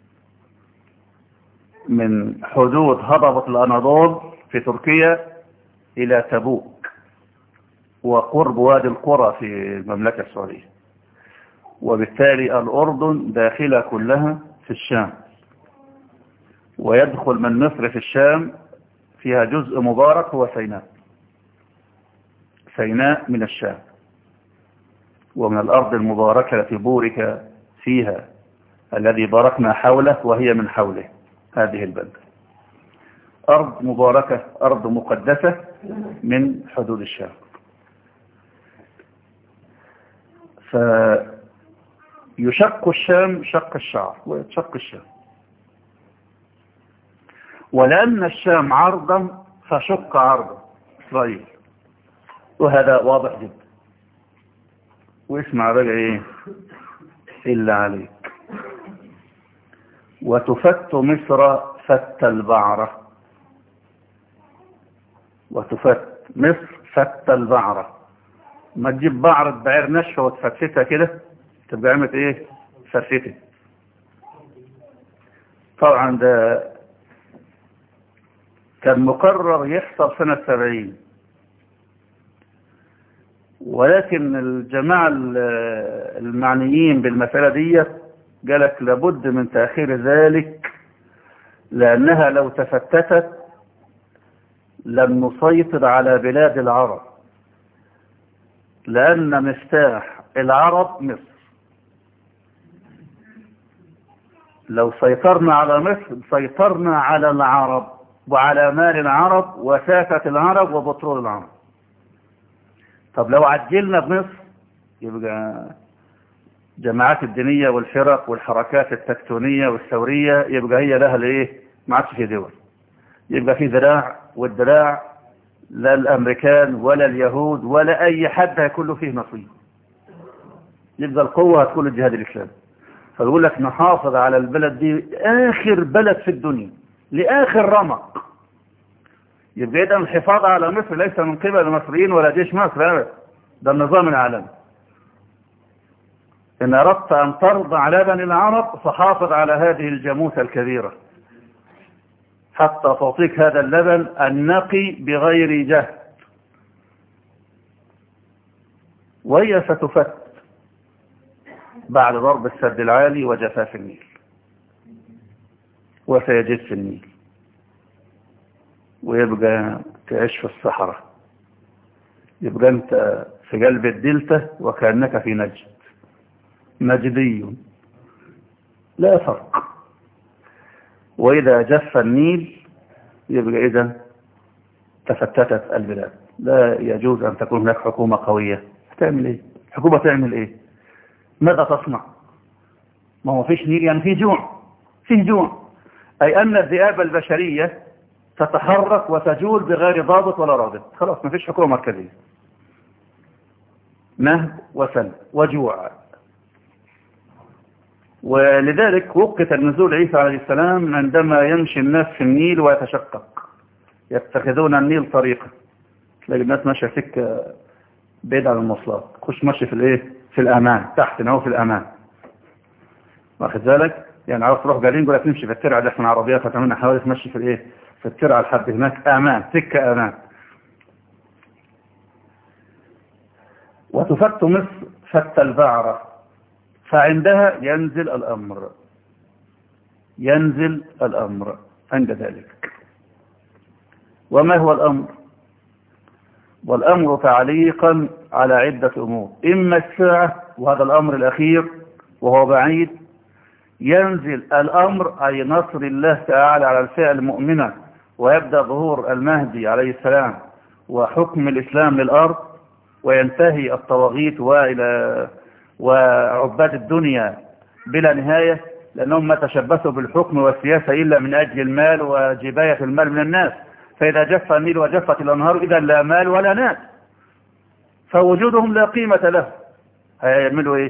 من حدود هضبة الأناضول في تركيا إلى تبوك وقرب وادي القرى في المملكة السعودية وبالتالي الأردن داخلة كلها في الشام ويدخل من مصر في الشام فيها جزء مبارك هو سيناء سيناء من الشام ومن الأرض المباركة التي بورك فيها الذي باركنا حوله وهي من حوله هذه البلدة أرض مباركة أرض مقدسة من حدود الشام فيشق الشام شق الشعر ويتشق الشام ولأن الشام عرضا فشق عرضا إسرائيل وهذا واضح جدا واسمع بقى ايه إلا عليك وتفت مصر فت البعرة وتفت مصر فت البعرة ما تجيب بعرة بعير نشفة وتفتتها كده تبقى عملت ايه فتتت طبعا ده كان مقرر يحصل سنة سبعين ولكن الجماعة المعنيين بالمسألة دي قالك لابد من تأخير ذلك لأنها لو تفتتت لم نسيطر على بلاد العرب لأن مفتاح العرب مصر لو سيطرنا على مصر سيطرنا على العرب وعلى مال العرب وسافة العرب وبترول العرب طب لو عجلنا بمصر يبقى جماعات الدينية والفرق والحركات التكتونية والثورية يبقى هي لها الايه ما عادش في دول يبقى في ذراع والذراع لا الامريكان ولا اليهود ولا اي حد هيكون له فيه نصيب يبقى القوة هتكون الجهاد الاسلامي فيقول لك نحافظ على البلد دي اخر بلد في الدنيا لاخر رمق يبقى اذا الحفاظ على مصر ليس من قبل المصريين ولا جيش مصر ابدا ده النظام العالمي إن أردت أن ترضى على بني العرب فحافظ على هذه الجاموسة الكبيرة حتى تعطيك هذا اللبن النقي بغير جهد وهي ستفت بعد ضرب السد العالي وجفاف النيل وسيجف النيل ويبقى تعيش في الصحراء يبقى انت في قلب الدلتا وكأنك في نجد نجدي لا فرق وإذا جف النيل يبقى إذا تفتتت البلاد لا يجوز أن تكون هناك حكومة قوية تعمل إيه الحكومة تعمل إيه ماذا تصنع ما هو فيش نيل يعني في جوع فيه جوع أي أن الذئاب البشرية تتحرك وتجول بغير ضابط ولا رابط خلاص ما فيش حكومة مركزية نهب وسلب وجوع ولذلك وقت النزول عيسى عليه السلام عندما يمشي الناس في النيل ويتشقق يتخذون النيل طريقا تلاقي الناس ماشيه سكه بعيد عن المواصلات خش ماشي في الايه في الامان تحت نهو في الامان واخد بالك يعني عاوز تروح جالين يقول لك نمشي في الترعه دي احنا عربيات فتعملنا حوادث تمشي في الايه في الترعه لحد هناك امان سكه امان وتفت مصر فت البعره فعندها ينزل الأمر ينزل الأمر عند ذلك وما هو الأمر والأمر تعليقا على عدة أمور إما الساعة وهذا الأمر الأخير وهو بعيد ينزل الأمر أي نصر الله تعالى على الفئة المؤمنة ويبدأ ظهور المهدي عليه السلام وحكم الإسلام للأرض وينتهي الطواغيت وإلى وعباد الدنيا بلا نهاية لأنهم ما تشبثوا بالحكم والسياسة إلا من أجل المال وجباية المال من الناس فإذا جف النيل وجفت الأنهار إذا لا مال ولا ناس فوجودهم لا قيمة له هيعملوا إيه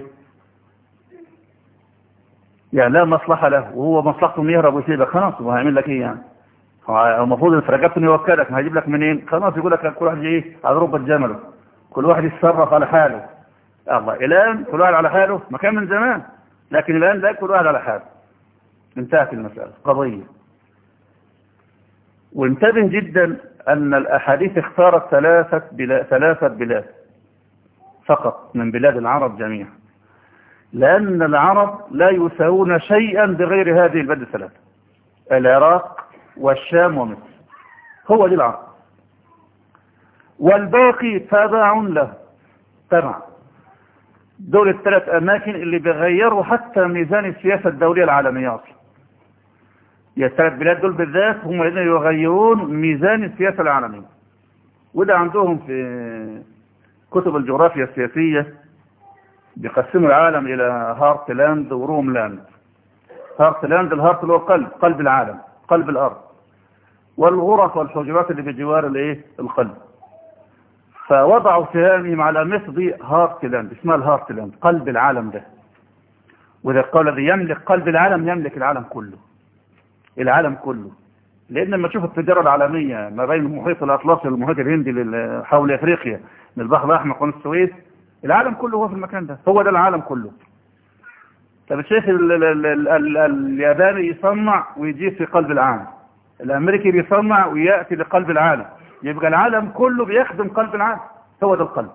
يعني لا مصلحة له وهو مصلحته يهرب ويسيبك خلاص هو هيعمل لك إيه يعني هو المفروض إن فرجبت يوكلك هيجيب لك منين خلاص يقول لك كل واحد إيه على ربة جمله كل واحد يتصرف على حاله الله الآن كل واحد على حاله ما كان من زمان لكن الآن لا كل واحد على حاله انتهت المسألة قضية وانتبه جدا أن الأحاديث اختارت ثلاثة بلاد, ثلاثة بلاد فقط من بلاد العرب جميعا لأن العرب لا يساوون شيئا بغير هذه البلاد الثلاثة العراق والشام ومصر هو دي العرب والباقي تبع له تبع دول الثلاث أماكن اللي بيغيروا حتى ميزان السياسة الدولية العالمية أصلا يا الثلاث بلاد دول بالذات هم الذين يغيرون ميزان السياسة العالمية وده عندهم في كتب الجغرافيا السياسية بيقسموا العالم إلى هارتلاند وروملاند هارتلاند الهارت اللي هو قلب قلب العالم قلب الأرض والغرف والحجرات اللي بجوار الايه القلب فوضعوا سهامهم على مصر دي هارتلاند اسمها الهارتلاند قلب العالم ده وإذا قال الذي يملك قلب العالم يملك العالم كله العالم كله لأن لما تشوف التجارة العالمية ما بين المحيط الأطلسي والمحيط الهندي حول أفريقيا من البحر الأحمر قناة السويس العالم كله هو في المكان ده هو ده العالم كله طب الشيخ الياباني يصنع ويجي في قلب العالم الأمريكي بيصنع ويأتي لقلب العالم يبقى العالم كله بيخدم قلب العالم هو ده القلب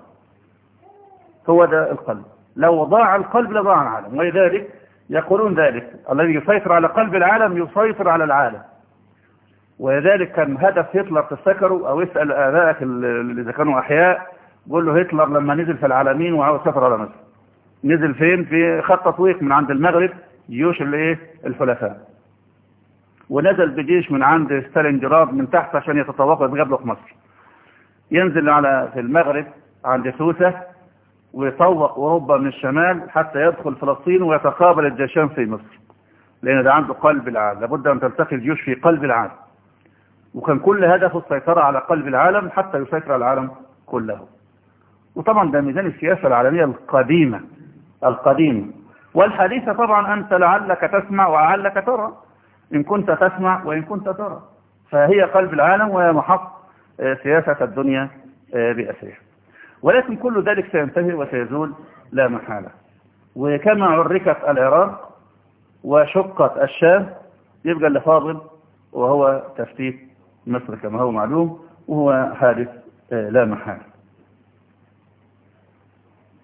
هو ده القلب لو ضاع القلب لضاع العالم ولذلك يقولون ذلك الذي يسيطر على قلب العالم يسيطر على العالم ولذلك كان هدف هتلر تفتكروا او اسأل آبائك اللي اذا كانوا احياء قول له هتلر لما نزل في العالمين وعاوز سفر على مصر نزل فين في خط تطويق من عند المغرب جيوش الايه الحلفاء ونزل بجيش من عند ستالينجراد من تحت عشان يتطوق ويتقابلوا في مصر ينزل على في المغرب عند سوسة ويطوق أوروبا من الشمال حتى يدخل فلسطين ويتقابل الجيشان في مصر لأن ده عنده قلب العالم لابد أن تلتقي الجيوش في قلب العالم وكان كل هدفه السيطرة على قلب العالم حتى يسيطر على العالم كله وطبعا ده ميزان السياسة العالمية القديمة القديمة والحديثة طبعا أنت لعلك تسمع وعلك ترى إن كنت تسمع وإن كنت ترى فهي قلب العالم وهي محط سياسة الدنيا بأسرها ولكن كل ذلك سينتهي وسيزول لا محالة وكما عركت العراق وشقت الشام يبقى اللي فاضل وهو تفتيت مصر كما هو معلوم وهو حادث لا محالة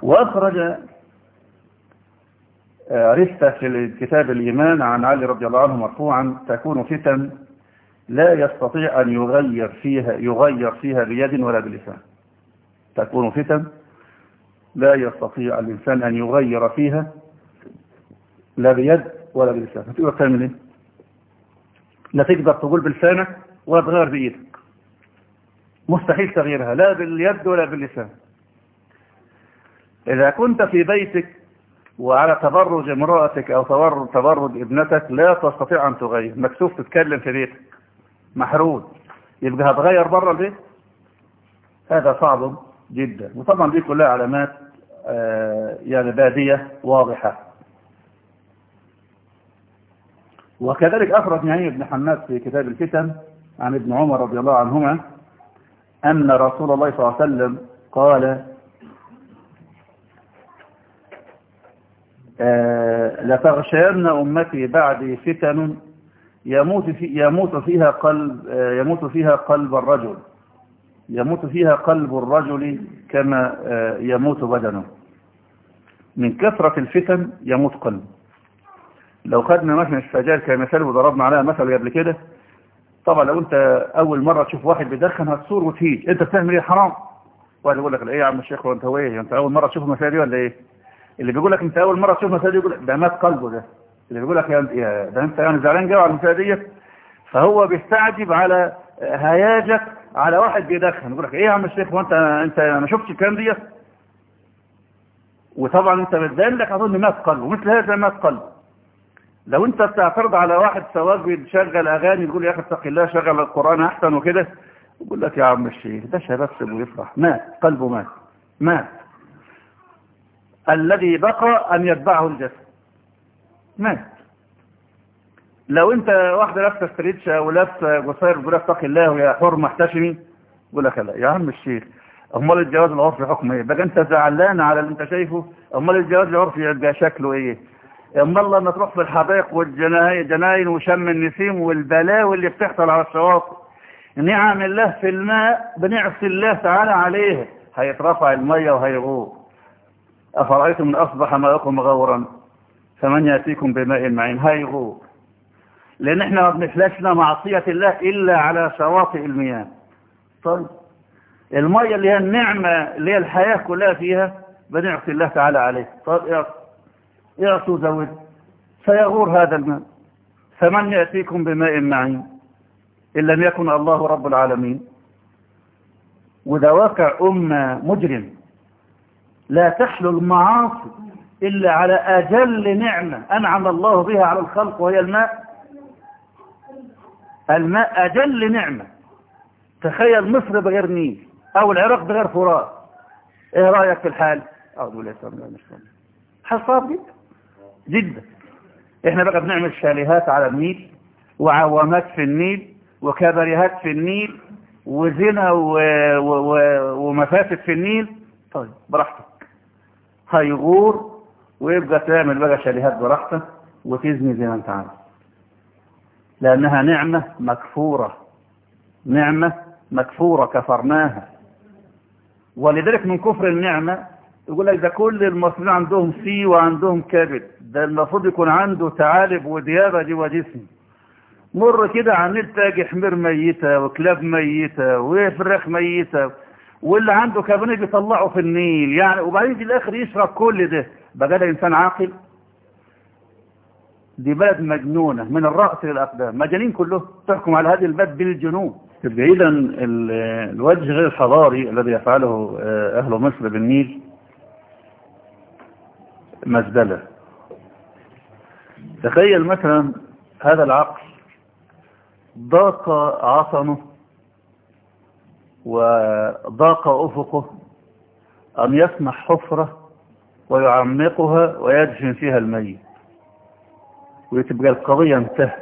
وأخرج رثة في كتاب الإيمان عن علي رضي الله عنه مرفوعا تكون فتن لا يستطيع أن يغير فيها يغير فيها بيد ولا بلسان تكون فتن لا يستطيع الإنسان أن يغير فيها لا بيد ولا بلسان هتقدر تعمل ايه لا تقدر تقول بلسانك ولا تغير بإيدك مستحيل تغييرها لا باليد ولا باللسان إذا كنت في بيتك وعلى تبرج امرأتك أو تبرج, تبرج ابنتك لا تستطيع أن تغير مكسوف تتكلم في بيتك محرود يبقى هتغير بره البيت هذا صعب جدا وطبعا دي كلها علامات آه يعني بادية واضحة وكذلك أخرج نعيم بن حماد في كتاب الفتن عن ابن عمر رضي الله عنهما أن رسول الله صلى الله عليه وسلم قال آه لتغشين أمتي بعد فتن يموت, في يموت فيها قلب آه يموت فيها قلب الرجل يموت فيها قلب الرجل كما آه يموت بدنه من كثرة الفتن يموت قلبه لو خدنا مثلا السجاير كمثال وضربنا عليها مثل قبل كده طبعا لو انت اول مرة تشوف واحد بيدخن هتصور وتهيج انت بتعمل ايه حرام واحد يقول لك ايه يا عم الشيخ وانت هو ايه انت اول مرة تشوف المسائل دي ولا ايه اللي بيقول لك انت اول مرة تشوف المسائل دي يقول لك ده مات قلبه ده اللي بيقول لك يا ده انت يعني زعلان جوي على المسائل دي فهو بيستعجب على هياجك على واحد بيدخن يقول لك ايه يا عم الشيخ وانت انت ما شفتش الكلام دي وطبعا انت بتبين لك اظن مات قلبه مثل هذا مات قلبه لو انت بتعترض على واحد سواق بيشغل اغاني يقول يا اخي اتق الله شغل القران احسن وكده يقول لك يا عم الشيخ ده شباب ويفرح مات قلبه مات مات الذي بقى ان يتبعه الجسد مات لو انت واحده لابسه ستريتش ولابسه قصير بتقول اتق الله يا حر محتشمي يقول لك لا يا عم الشيخ امال الجواز العرفي حكمه ايه بقى انت زعلان على اللي انت شايفه امال الجواز العرفي يبقى شكله ايه اما الله لما تروح في الحدائق والجناين وشم النسيم والبلاوي اللي بتحصل على الشواطئ نعم الله في الماء بنعصي الله تعالى عليه هيترفع المية وهيغور أفرأيتم من أصبح ماءكم غورا فمن يأتيكم بماء معين هيغور لأن احنا ما بنفلسنا معصية الله إلا على شواطئ المياه طيب المية اللي هي النعمة اللي هي الحياة كلها فيها بنعصي الله تعالى عليه طيب يعطوا زود فيغور هذا الماء فمن يأتيكم بماء معين إن لم يكن الله رب العالمين وده واقع أمة مجرم لا تحلو المعاصي إلا على أجل نعمة أنعم الله بها على الخلق وهي الماء الماء أجل نعمة تخيل مصر بغير نيل أو العراق بغير فرات إيه رأيك في الحال أعوذ بالله من حال صعب جدا جدا احنا بقى بنعمل شاليهات على النيل وعوامات في النيل وكبريهات في النيل وزنا و... و... و... ومفاسد في النيل طيب براحتك هيغور ويبقى تعمل بقى شاليهات براحتك وتزني زي ما انت عايز لانها نعمة مكفورة نعمة مكفورة كفرناها ولذلك من كفر النعمة يقول لك ده كل المصريين عندهم سي وعندهم كبد ده المفروض يكون عنده تعالب وديابة جوا جسم مر كده على النيل تلاقي حمير ميتة وكلاب ميتة وفراخ ميتة واللي عنده كابني بيطلعه في النيل يعني وبعدين في الاخر يشرب كل ده بقى ده انسان عاقل دي بلد مجنونة من الرأس للأقدام مجانين كلهم تحكم على هذه البلد بالجنون بعيدا الوجه غير الحضاري الذي يفعله أهل مصر بالنيل مزبلة تخيل مثلا هذا العقل ضاق عصنه وضاق أفقه أن يسمح حفرة ويعمقها ويدفن فيها الميت وتبقى القضية انتهت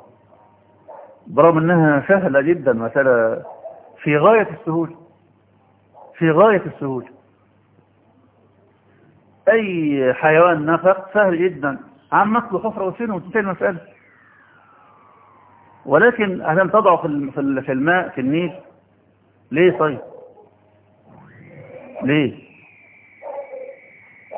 برغم انها سهلة جدا مسألة في غاية السهولة في غاية السهولة اي حيوان نفق سهل جدا عمق له حفرة وسنه وتنتهي المسألة ولكن هل تضعه في في الماء في النيل ليه طيب ليه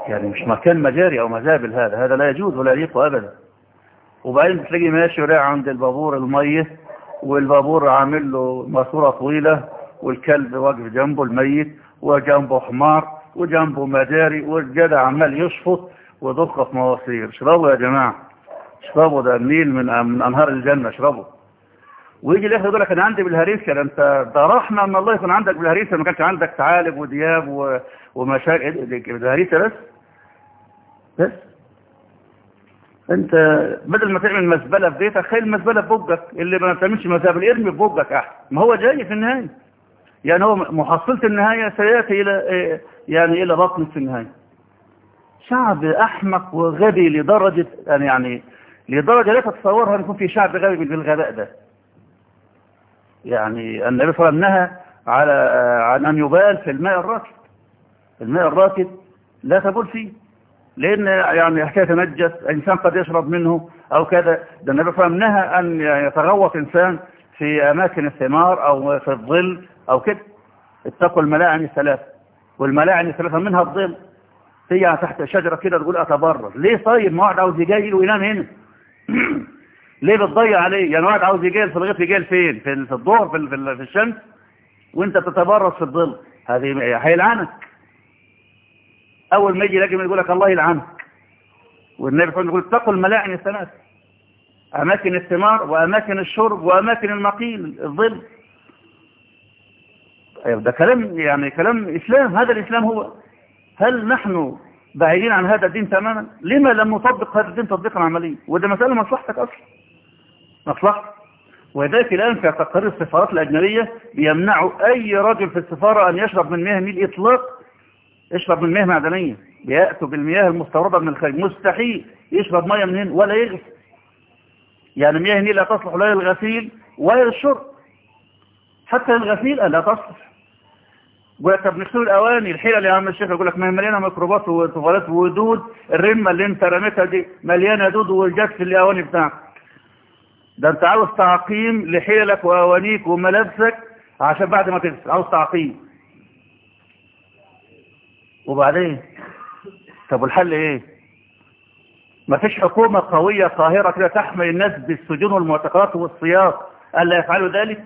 يعني مش مكان مجاري او مزابل هذا هذا لا يجوز ولا يليق ابدا وبعدين بتلاقي ماشي ورايح عند البابور الميت والبابور عامل له ماسوره طويله والكلب واقف جنبه الميت وجنبه حمار وجنبه مجاري والجدع عمال يشفط ويضخ في مواسير اشربوا يا جماعه اشربوا ده النيل من من انهار الجنه اشربوا ويجي الاخر يقول لك انا عندي بالهريسه ده انت ده رحمه ان الله يكون عندك بالهريسه ما كانش عندك ثعالب ودياب و... ومشاكل بالهريسه بس بس انت بدل ما تعمل مزبله في بيتك خلي المزبله في بوجك اللي ما بتعملش مزابل ارمي في بوجك احسن ما هو جاي في النهايه يعني هو محصلة النهاية سيأتي إلى يعني إلى بطن في النهاية شعب أحمق وغبي لدرجة يعني لدرجة لا تتصورها أن يكون في شعب غبي بالغباء ده يعني النبي صلى الله عليه وسلم نهى على عن أن يبال في الماء الراكد الماء الراكد لا تبول فيه لأن يعني حكاية تنجس إنسان قد يشرب منه أو كذا ده النبي صلى الله عليه وسلم نهى أن يتغوط إنسان في أماكن الثمار أو في الظل أو كده اتقوا الملاعن الثلاثة والملاعن الثلاثة منها الظل هي تحت شجرة كده تقول أتبرر ليه طيب ما واحد عاوز يجي وينام هنا ليه بتضيع عليه يعني واحد عاوز يجي في الغيط يجي فين في في الظهر في, في, في الشمس وانت بتتبرز في الظل هذه هيلعنك اول ما يجي يلاقي يقول لك الله يلعنك والنبي صلى الله عليه وسلم يقول اتقوا الملاعن الثلاث اماكن الثمار واماكن الشرب واماكن المقيل الظل أيوة ده كلام يعني كلام إسلام هذا الإسلام هو هل نحن بعيدين عن هذا الدين تماما لما لم نطبق هذا الدين تطبيقا عمليا وده مسألة مصلحتك أصلا مصلحة وذلك الآن في تقارير السفارات الأجنبية بيمنعوا أي رجل في السفارة أن يشرب من مياه النيل إطلاق يشرب من مياه معدنية بيأتوا بالمياه المستوردة من الخارج مستحيل يشرب مياه من هنا ولا يغسل يعني مياه النيل لا تصلح لا للغسيل ولا للشرب حتى للغسيل لا تصلح يقول لك طب نغسل الاواني الحيله اللي عم الشيخ يقول لك ما هي مليانه ميكروبات وطفالات ودود الرمه اللي انت رميتها دي مليانه دود وجت في الاواني بتاعك ده انت عاوز تعقيم لحيلك واوانيك وملابسك عشان بعد ما تغسل عاوز تعقيم وبعدين طب والحل ايه ما فيش حكومة قوية قاهرة كده تحمي الناس بالسجون والمعتقلات والصياغ ألا يفعلوا ذلك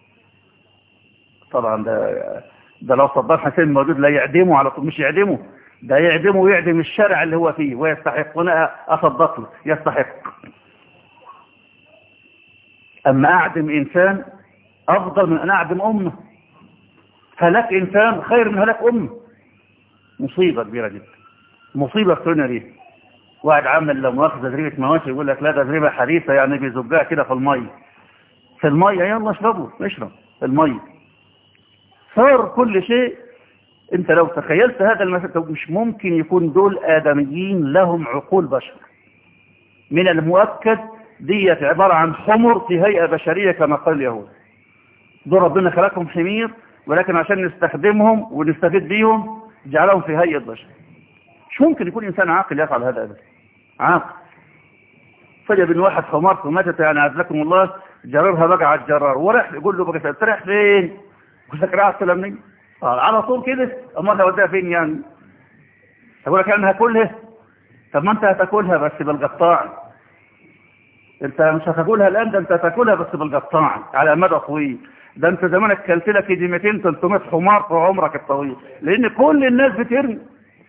طبعا ده ده لو صدام حسين موجود لا يعدمه على طول مش يعدمه ده يعدمه ويعدم الشارع اللي هو فيه ويستحق وانا اصدق له يستحق اما اعدم انسان افضل من ان اعدم امه هلاك انسان خير من هلاك امه مصيبة كبيرة جدا مصيبة في الدنيا دي واحد عامل لو مؤاخذة تدريبة مواشي يقول لك لا ده تدريبة حديثة يعني بيزجها كده في المية في المية يلا اشربوا اشرب المية صار كل شيء انت لو تخيلت هذا المثل مش ممكن يكون دول آدميين لهم عقول بشر من المؤكد ديت عبارة عن حمر في هيئة بشرية كما قال اليهود دول ربنا خلقهم حمير ولكن عشان نستخدمهم ونستفيد بيهم جعلهم في هيئة بشر مش ممكن يكون إنسان عاقل يفعل هذا أبدا عاقل فجأة بين واحد خمرت وماتت يعني عزلكم الله جررها بقى على الجرار وراح يقول له بقى تريح فين قلت لك راح السلامني على طول كده امال هوديها فين يعني اقول لك انا هاكلها طب ما انت هتاكلها بس بالقطاع انت مش هتاكلها الان ده انت هتاكلها بس بالقطاع على مدى طويل ده انت زمانك كلت لك يجي 200 300 حمار في عمرك الطويل لان كل الناس بترمي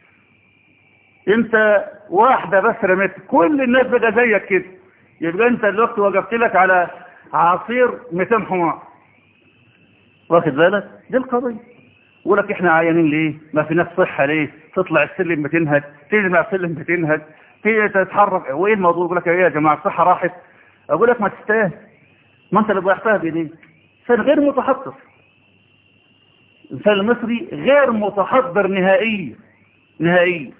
انت واحدة بس رميت كل الناس بقى زيك كده يبقى انت دلوقتي وقفت لك على عصير 200 حمار واخد بالك دي القضية يقول لك احنا عيانين ليه ما في ناس صحة ليه تطلع السلم بتنهج تنزل مع السلم بتنهج تيجي تتحرك وايه الموضوع يقول لك ايه يا جماعة الصحة راحت اقول لك ما تستاهل ما انت اللي ضيعتها بايديك انسان غير متحضر الانسان المصري غير متحضر نهائيا نهائيا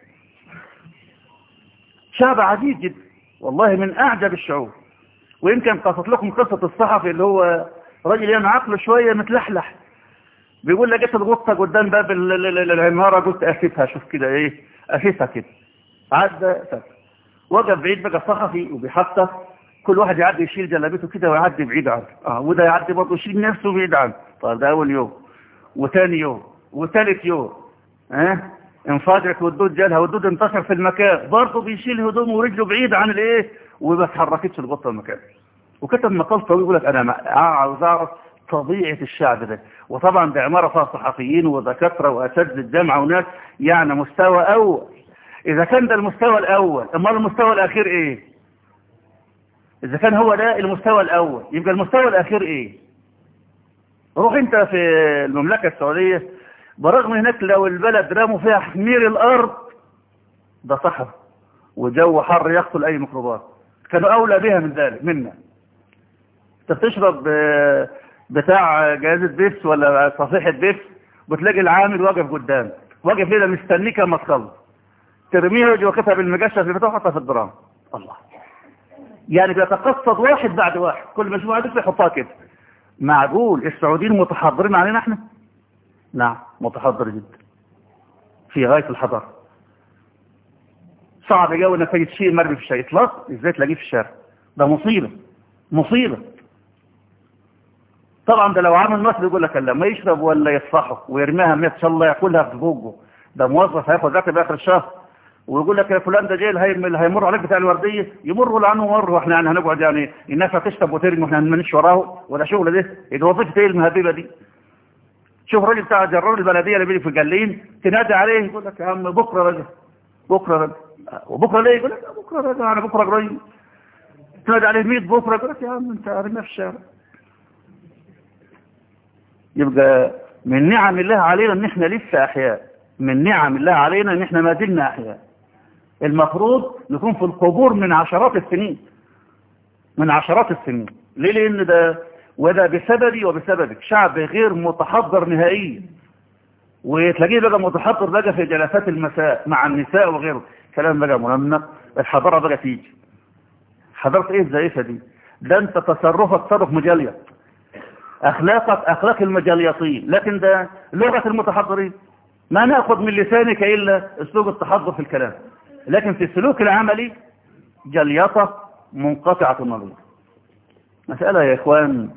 شعب عديد جدا والله من اعجب الشعوب ويمكن قصت لكم قصة الصحفي اللي هو راجل يعني عقله شوية متلحلح بيقول لك جت الغطة قدام باب العمارة قلت أسفها شوف كده ايه أسفها كده عدى سفر وقف بعيد بقى صحفي وبيحطه كل واحد يعدي يشيل جلابيته كده ويعدي بعيد عنه اه وده يعدي برضه يشيل نفسه بعيد عنه طيب ده أول يوم وثاني يوم وثالث يوم ها انفجرت والدود جالها والدود انتشر في المكان برضه بيشيل هدومه ورجله بعيد عن الايه وما اتحركتش القطه المكان وكتب مقال طويل يقول لك انا عاوز اعرف طبيعة الشعب ده وطبعا دي عمارة فيها صحفيين ودكاترة وأساتذة الجامعة وناس يعني مستوى أول إذا كان ده المستوى الأول أما المستوى الأخير إيه إذا كان هو ده المستوى الأول يبقى المستوى الأخير إيه روح أنت في المملكة السعودية برغم هناك لو البلد رموا فيها حمير الأرض ده صحر وجو حر يقتل أي ميكروبات كانوا أولى بها من ذلك منا انت بتشرب بتاع جهازة بيبس ولا صفيحة بيبس وتلاقي العامل واقف قدامك واقف كده مستنيك اما تخلص ترميها ويجي واقفها بالمجشة اللي بتحطها في الدرام الله يعني بيتقصد واحد بعد واحد كل مجموعة دي يحطها كده معقول السعوديين متحضرين علينا احنا نعم متحضر جدا في غاية الحضارة صعب جو انك تجد شيء مرمي في الشارع اطلاق ازاي تلاقيه في الشارع ده مصيبة مصيبة طبعا ده لو عمل مثل يقول لك لما يشرب ولا يصفحه ويرميها ما شاء الله ياكلها في بوجه ده موظف هياخد راتب اخر الشهر ويقول لك يا فلان ده جاي اللي هيمر عليك بتاع الورديه يمر عنه مر واحنا يعني هنقعد يعني الناس هتشرب وترمي واحنا مانيش وراه ولا شغل ده يبقى وظيفه ايه المهببه دي شوف الراجل بتاع جرار البلديه اللي بيجي في الجلين تنادي عليه يقول لك يا عم بكره راجل بكره راجل وبكره ليه يقول لك بكره راجل انا بكره قريب تنادي عليه 100 بكره يقول لك يا عم انت رميها في الشارع يبقى من نعم الله علينا ان احنا لسه احياء من نعم الله علينا ان احنا ما زلنا احياء المفروض نكون في القبور من عشرات السنين من عشرات السنين ليه لان ده وده بسببي وبسببك شعب غير متحضر نهائيا وتلاقيه بقى متحضر بقى في جلسات المساء مع النساء وغيره كلام بقى منمق الحضارة بقى تيجي حضارة ايه الزائفة دي ده انت تصرفك تصرف مجليط اخلاقك اخلاق المجليطين لكن ده لغة المتحضرين ما ناخذ من لسانك الا اسلوب التحضر في الكلام لكن في السلوك العملي جليطة منقطعة النظير مسألة يا اخوان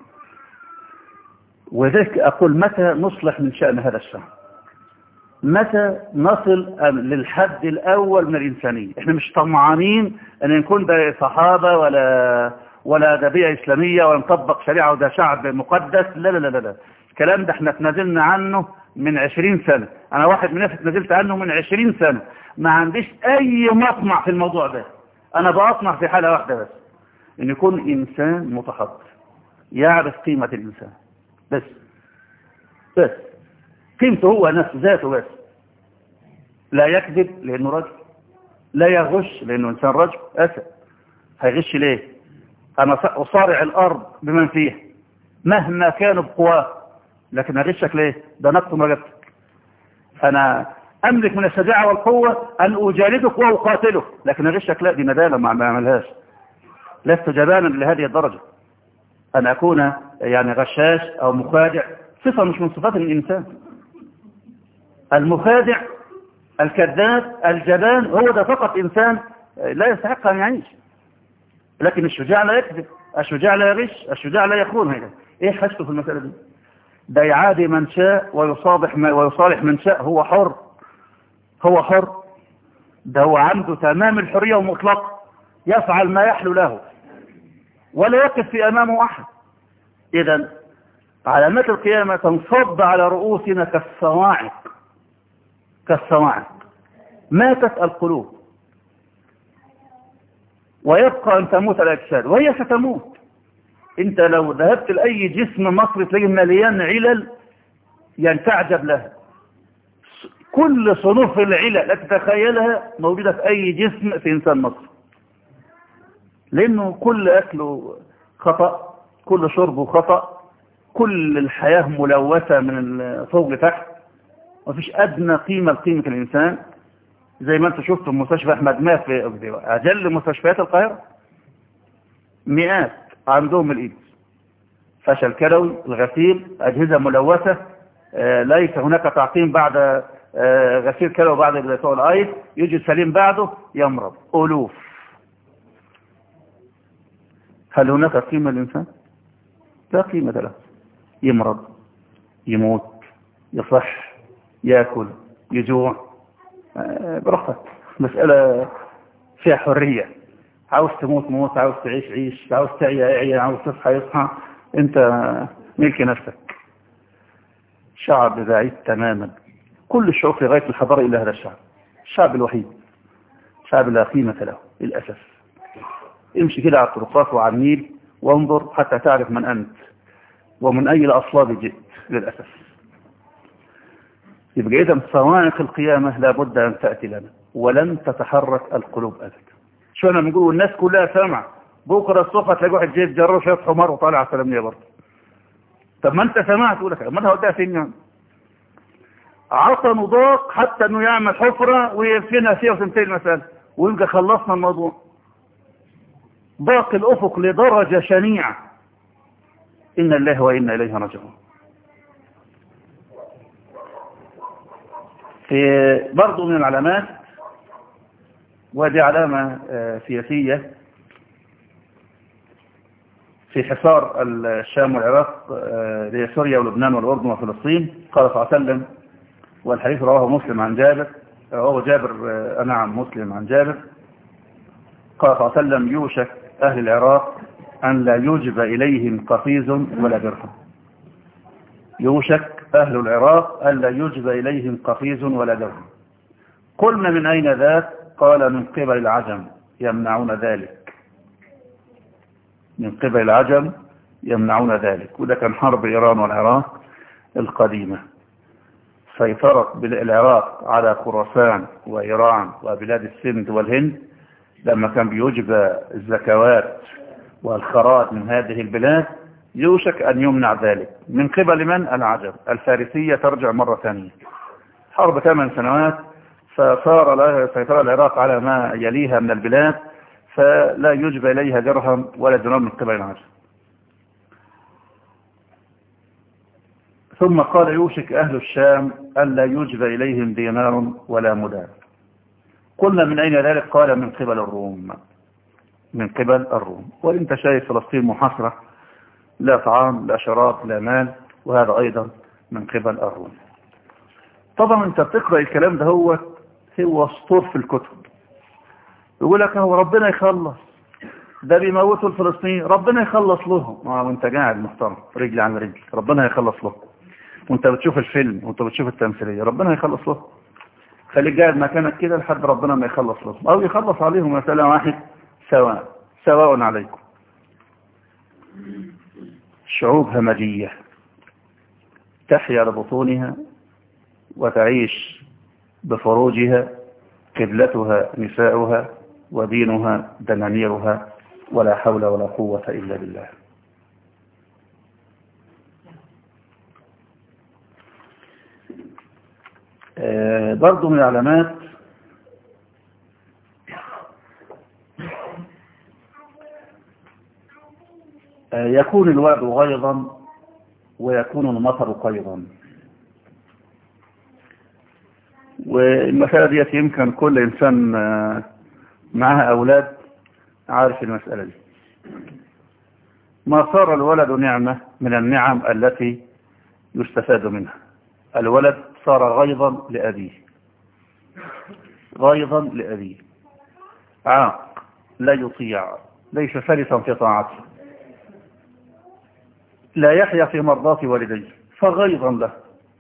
وذلك اقول متى نصلح من شأن هذا الشهر متى نصل للحد الاول من الانسانية احنا مش طمعانين ان نكون ده صحابة ولا ولا ده بيئة إسلامية ولا نطبق شريعة وده شعب مقدس لا لا لا لا الكلام ده احنا اتنازلنا عنه من عشرين سنة أنا واحد من الناس اتنازلت عنه من عشرين سنة ما عنديش أي مطمع في الموضوع ده أنا بأطمع في حالة واحدة بس إن يكون إنسان متحضر يعرف قيمة الإنسان بس بس قيمته هو نفسه ذاته بس لا يكذب لأنه رجل لا يغش لأنه إنسان رجل أسد هيغش ليه أنا أصارع الأرض بمن فيها مهما كانوا بقواه لكن أغشك ليه ده نقص مجبتك أنا أملك من الشجاعة والقوة أن أجالدك وأقاتلك لكن أغشك لا دي ندالة ما أعملهاش لست جبانا لهذه الدرجة أن أكون يعني غشاش أو مخادع صفة مش من صفات الإنسان المخادع الكذاب الجبان هو ده فقط إنسان لا يستحق أن يعيش لكن الشجاع لا يكذب الشجاع لا يغش الشجاع لا يخون هذا ايه حاجته في المسألة دي ده يعادي من شاء ويصالح ما ويصالح من شاء هو حر هو حر ده هو عنده تمام الحرية ومطلق يفعل ما يحلو له ولا يقف في أمامه أحد إذا علامات القيامة تنصب على رؤوسنا كالصواعق كالصواعق ماتت القلوب ويبقى أن تموت الأجساد وهي ستموت انت لو ذهبت لأي جسم مصري تلاقيه مليان علل يعني تعجب لها كل صنوف العلل التي تتخيلها موجودة في أي جسم في إنسان مصري لأنه كل أكله خطأ كل شربه خطأ كل الحياة ملوثة من فوق لتحت مفيش أدنى قيمة لقيمة الإنسان زي ما انت شفت في مستشفى احمد مات في اجل مستشفيات القاهرة مئات عندهم الايدز فشل كلوي الغسيل اجهزة ملوثة آه ليس هناك تعقيم بعد آه غسيل كلوي بعد بتوع الايس يجي سليم بعده يمرض الوف هل هناك قيمة للإنسان لا قيمة له يمرض يموت يصح يأكل يجوع آه، براحتك مسألة فيها حرية عاوز تموت موت عاوز تعيش عيش عاوز تعيا اعيا عاوز تصحى يصحى انت ملك نفسك شعب بعيد تماما كل الشعوب في غاية الحضارة إلا هذا الشعب الشعب الوحيد شعب لا قيمة له للأسف امشي كده على الطرقات وعلى النيل وانظر حتى تعرف من أنت ومن أي الأصلاب جئت للأسف يبقى إذا صواعق القيامة لابد أن تأتي لنا ولن تتحرك القلوب أبدا شو أنا بنقول الناس كلها سامعة بكرة الصبح تلاقي واحد جايب جرار شايف حمار وطالع على السلامية برضه طب ما انت سمعت تقول لك ما انا هوديها فين يعني عصا وضاق حتى انه يعمل حفرة ويفنها فيها وتنتهي المسألة ويبقى خلصنا الموضوع ضاق الافق لدرجة شنيعة ان الله وانا اليه راجعون في برضو من العلامات ودي علامة سياسية في حصار الشام والعراق لسوريا ولبنان والأردن وفلسطين قال صلى الله عليه وسلم والحديث رواه مسلم عن جابر رواه جابر نعم مسلم عن جابر قال صلى الله عليه وسلم يوشك أهل العراق أن لا يوجب إليهم قفيز ولا درهم يوشك أهل العراق أن لا يوجب إليهم قفيز ولا درهم قلنا من أين ذاك قال من قبل العجم يمنعون ذلك من قبل العجم يمنعون ذلك وده كان حرب إيران والعراق القديمة سيطرة العراق على خراسان وإيران وبلاد السند والهند لما كان بيوجب الزكوات والخراج من هذه البلاد يوشك أن يمنع ذلك من قبل من العجم الفارسية ترجع مرة ثانية حرب ثمان سنوات فصار لها سيطرة العراق على ما يليها من البلاد فلا يجب إليها درهم ولا درهم من قبل العجم ثم قال يوشك أهل الشام ألا يجب إليهم دينار ولا مدار قلنا من أين ذلك قال من قبل الروم من قبل الروم وانت شايف فلسطين محاصرة لا طعام لا شراب لا مال وهذا أيضا من قبل الروم طبعا انت بتقرأ الكلام ده هو هو سطور في الكتب يقول لك هو ربنا يخلص ده بيموتوا الفلسطينيين ربنا يخلص لهم اه وانت قاعد محترم رجل عن رجل ربنا يخلص لهم وانت بتشوف الفيلم وانت بتشوف التمثيلية ربنا يخلص لهم خليك قاعد مكانك كده لحد ربنا ما يخلص لهم او يخلص عليهم مسألة واحد سواء سواء عليكم شعوب همجية تحيا لبطونها وتعيش بفروجها قبلتها نساؤها ودينها دنانيرها ولا حول ولا قوة إلا بالله آه برضو من العلامات آه يكون الوعد غيظا ويكون المطر قيظا والمسألة ديت يمكن كل إنسان معها أولاد عارف المسألة دي ما صار الولد نعمة من النعم التي يستفاد منها الولد صار غيظا لأبيه غيظا لأبيه عاق لا يطيع ليس سلسا في طاعته لا يحيا في مرضاة والديه فغيظا له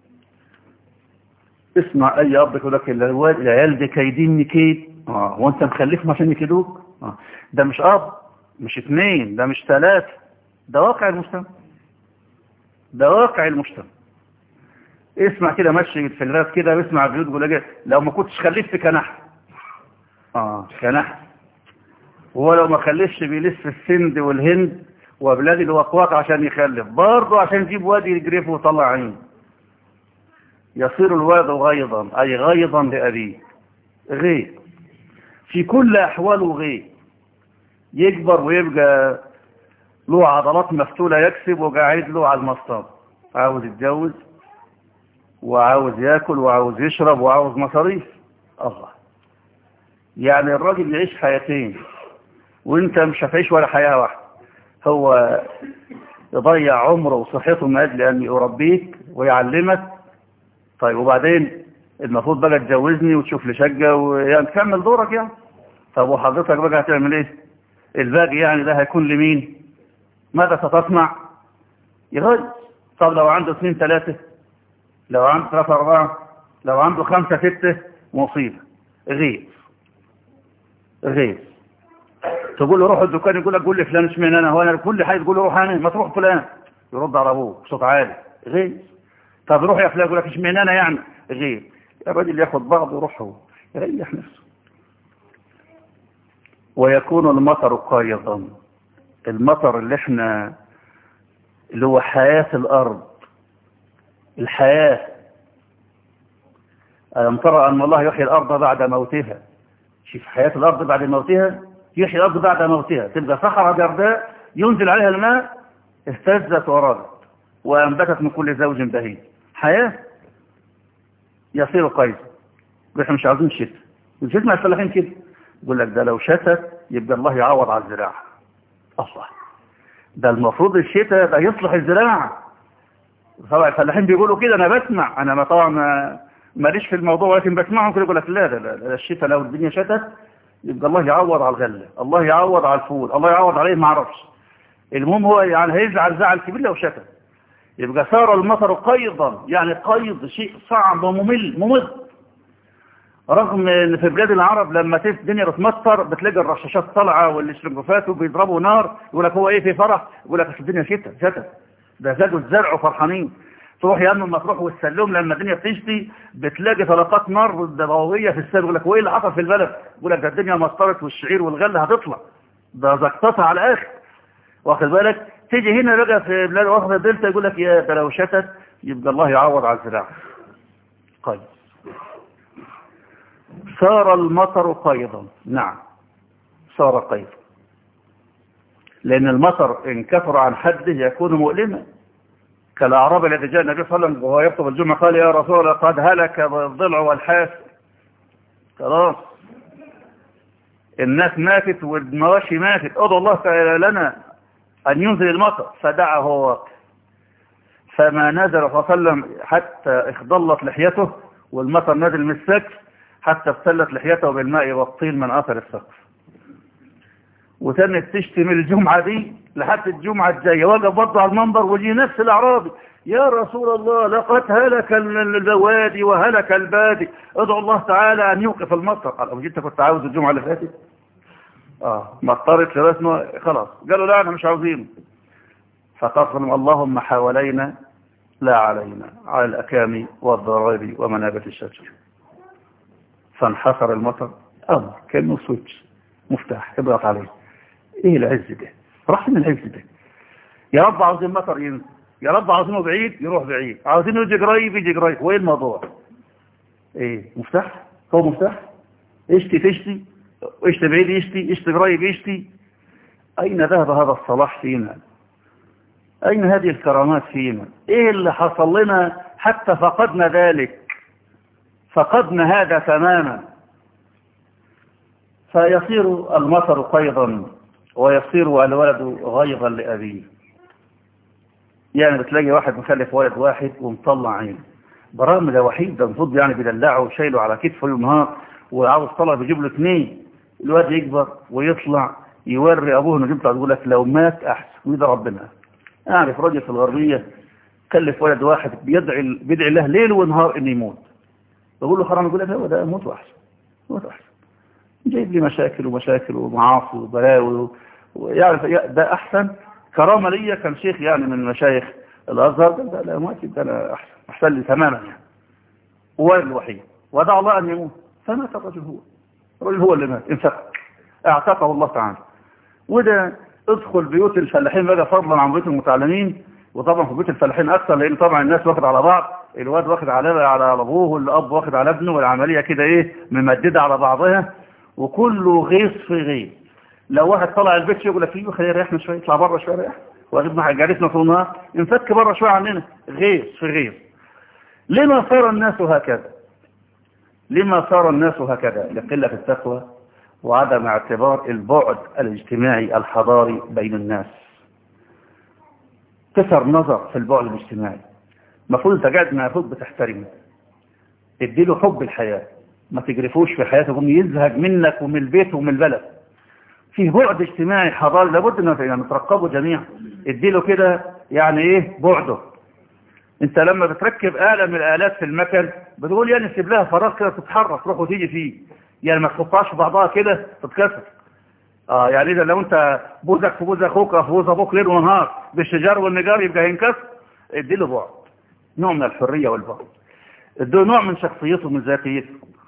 اسمع اي اب يقول لك العيال دي كايدين كيد اه وانت مخلفهم عشان يكيدوك اه ده مش اب مش اثنين ده مش ثلاثة ده واقع المجتمع ده واقع المجتمع اسمع كده مشي في الناس كده واسمع بيوت يقول لو ما كنتش خلفت كنح اه كنح هو لو ما خلفش بيلف السند والهند وبلاد الوقواق عشان يخلف برضه عشان يجيب وادي يجرفه ويطلع عينه يصير الولد غيظا أي غيظا لأبيه غيظ في كل أحواله غيظ يكبر ويبقى له عضلات مفتولة يكسب وقاعد له على المصطاد عاوز يتجوز وعاوز ياكل وعاوز يشرب وعاوز مصاريف الله يعني الراجل يعيش حياتين وانت مش هتعيش ولا حياة واحدة هو يضيع عمره وصحته من أجل أن يربيك ويعلمك طيب وبعدين المفروض بقى تجوزني وتشوف لي شقة ويعني تكمل دورك يعني طب وحضرتك بقى هتعمل ايه الباقي يعني ده هيكون لمين ماذا ستصنع يغير طب لو عنده اثنين ثلاثة لو عنده ثلاثة أربعة لو عنده خمسة ستة مصيبة غير غير تقول له روح الدكان يقول لك قول لي فلان اشمعنى انا هو انا كل حاجه تقول له روح انا ما تروح فلان يرد على ابوه بصوت عالي غير طب روح يا فلان يقول لك اشمعنى انا يعني غير الراجل ياخد بعضه ويروح هو يريح نفسه ويكون المطر قيضا المطر اللي احنا اللي هو حياة الأرض الحياة ألم ترى أن الله يحيي الأرض بعد موتها شوف حياة الأرض بعد موتها يحيي الأرض بعد موتها تبقى صخرة جرداء ينزل عليها الماء اهتزت ورادت وأنبتت من كل زوج بهيج حياة يصير قيد احنا مش عاوزين شتاء الشتاء مع الفلاحين كده يقول لك ده لو شتت يبقى الله يعوض على الزراعة أصلا ده المفروض الشتاء ده يصلح الزراعة طبعا الفلاحين بيقولوا كده أنا بسمع أنا ما طبعا ماليش في الموضوع ولكن بسمعهم كده يقول لك لا لا لا الشتاء لو الدنيا شتت يبقى الله يعوض على الغلة الله يعوض على الفول الله يعوض عليه ما اعرفش المهم هو يعني هيزعل زعل كبير لو شتت يبقى صار المطر قيضا يعني قيض شيء صعب وممل ممل رغم ان في بلاد العرب لما الدنيا بتمطر بتلاقي الرشاشات طالعه والاشرنجوفات وبيضربوا نار يقول لك هو ايه في فرح يقول لك الدنيا شتاء شتاء ده زادوا الزرع وفرحانين تروح يا اما تروح والسلوم لما الدنيا بتشتي بتلاقي طلقات نار ضوئيه في السماء يقول لك هو ايه اللي حصل في البلد يقول لك ده الدنيا مطرت والشعير والغله هتطلع ده زقطتها على الاخر واخد بالك تيجي هنا بقى في بلاد وسط الدلتا يقول لك يا ده لو شتت يبقى الله يعوض على الزراعه قيد صار المطر قيضا نعم صار قيضا لأن المطر إن كثر عن حده يكون مؤلما كالأعراب الذي جاء النبي صلى الله عليه وسلم وهو يخطب الجمعة قال يا رسول الله قد هلك الضلع والحاس خلاص الناس ماتت والمواشي ماتت ادعو الله تعالى لنا أن ينزل المطر فدعه هو فما نزل صلى الله عليه وسلم حتى اخضلت لحيته والمطر نزل من السقف حتى ابتلت لحيته بالماء والطين من أثر السقف وتنت تشتم الجمعة دي لحد الجمعة الجاية وقف برضه على المنبر وجي نفس الأعرابي يا رسول الله لقد هلك البوادي وهلك البادي ادعو الله تعالى أن يوقف المطر قال أبو جيت كنت عاوز الجمعة اللي فاتت اه مطرت لبسنا خلاص قالوا لا احنا مش عاوزين فقصروا اللهم حوالينا لا علينا على الأكام والضرائب ومنابت الشجر فانحصر المطر أمر كأنه سويتش مفتاح اضغط عليه ايه العز ده راح من العز ده يا رب عاوزين مطر ينزل يا رب عاوزينه بعيد يروح بعيد عاوزينه يجي قريب يجي قريب وايه الموضوع ايه مفتاح هو مفتاح اشتي تشتي اشتي بعيد يشتي اشتي قريب يشتي اين ذهب هذا الصلاح فينا اين هذه الكرامات فينا ايه اللي حصل لنا حتى فقدنا ذلك فقدنا هذا تماما فيصير المطر قيضا ويصير الولد غيظا لأبيه يعني بتلاقي واحد مخلف ولد واحد ومطلع عينه برغم ده وحيد ده المفروض يعني بيدلعه وشايله على كتفه ونهار وعاوز طلع بيجيب له اثنين الواد يكبر ويطلع يوري ابوه انه جبت يقول لك لو مات احسن وده ربنا اعرف راجل في الغربيه كلف ولد واحد بيدعي بيدعي الله ليل ونهار انه يموت بقول له حرام يقول لك هو ده موت احسن موت احسن جايب لي مشاكل ومشاكل ومعاصي وبلاوي ويعرف ده احسن كرامه ليا كان شيخ يعني من مشايخ الازهر ده لا ما ده انا احسن احسن لي تماما يعني هو الوحيد ودع الله ان يموت فمات الرجل هو الرجل هو اللي مات انفق اعتقه الله تعالى وده ادخل بيوت الفلاحين بقى فضلا عن بيوت المتعلمين وطبعا في بيوت الفلاحين اكثر لان طبعا الناس واخد على بعض الواد واخد على على ابوه والاب واخد على ابنه والعمليه كده ايه ممدده على بعضها وكله غيظ في غيظ لو واحد طلع البيت يقول لك ايه خليه يريحنا شويه يطلع بره شويه ريح واخد مع جارتنا طول النهار انفك بره شويه عننا غيظ في غيظ لما صار الناس هكذا لما صار الناس هكذا لقله التقوى وعدم اعتبار البعد الاجتماعي الحضاري بين الناس كسر نظر في البعد الاجتماعي المفروض انت قاعد مع اخوك بتحترمه اديله حب الحياة ما تجرفوش في حياته يقوم يزهق منك ومن البيت ومن البلد فيه بعد اجتماعي حضاري لابد ان يعني نترقبه جميعا اديله كده يعني ايه بعده انت لما بتركب آلة من الآلات في المكن بتقول يعني سيب لها فراغ كده تتحرك تروح وتيجي فيه يعني ما تحطهاش في بعضها كده تتكسر اه يعني اذا لو انت بوزك في بوز اخوك في بوز ابوك ليل ونهار بالشجار والنجار يبقى هينكسر اديله بعد نوع من الحرية والبعد اديله نوع من شخصيته من ذاتيته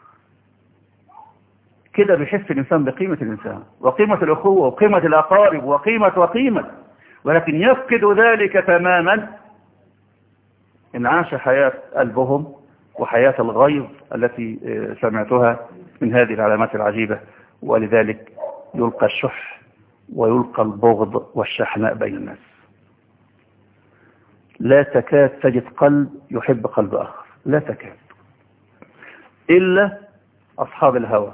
كده بيحس الإنسان بقيمة الإنسان وقيمة الأخوة وقيمة الأقارب وقيمة وقيمة ولكن يفقد ذلك تماما إن عاش حياة قلبهم وحياة الغيظ التي سمعتها من هذه العلامات العجيبة ولذلك يلقى الشح ويلقى البغض والشحناء بين الناس لا تكاد تجد قلب يحب قلب آخر لا تكاد إلا أصحاب الهوى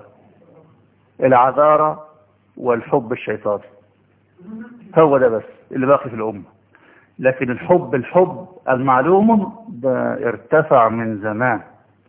العذارة والحب الشيطاني هو ده بس اللي باقي في الأمة لكن الحب الحب المعلوم ده ارتفع من زمان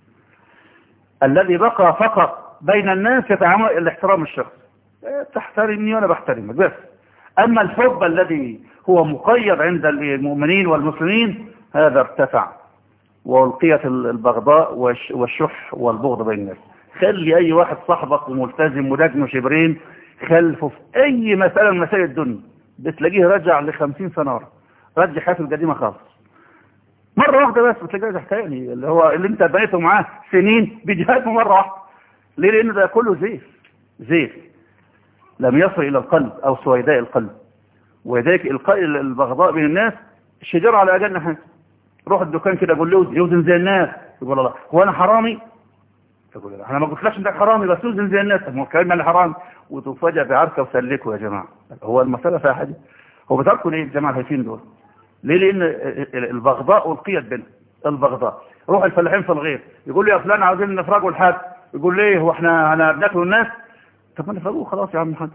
الذي بقى فقط بين الناس يتعامل الاحترام الشخصي تحترمني وانا بحترمك بس اما الحب الذي هو مقيد عند المؤمنين والمسلمين هذا ارتفع والقيت البغضاء والشح والبغض بين الناس خلي اي واحد صاحبك وملتزم ودجن وشبرين خلفه في اي مسألة من مسائل الدنيا بتلاقيه رجع لخمسين سنة ورا رجع حياته القديمة خالص مرة واحدة بس بتلاقيه رجع تاني اللي هو اللي انت بنيته معاه سنين بيجهاته مرة واحدة ليه لان ده كله زيف زيف لم يصل الى القلب او سويداء القلب ولذلك القاء البغضاء بين الناس الشجرة على اجل حاجة روح الدكان كده قول له يوزن زي الناس يقول الله هو انا حرامي تقول له انا ما قلتلكش انك حرامي بس توزن زي الناس ما الكلام اللي حرام وتفاجئ بعركه وسلكوا يا جماعه هو المساله فيها حاجه هو بتركوا ليه الجماعه الهيفين دول ليه لان البغضاء والقيد بينهم البغضاء روح الفلاحين في الغير يقول لي يا فلان عاوزين نفرجوا الحاج يقول ليه هو احنا انا بناكل الناس طب ما نفرجوه خلاص يا عم الحاج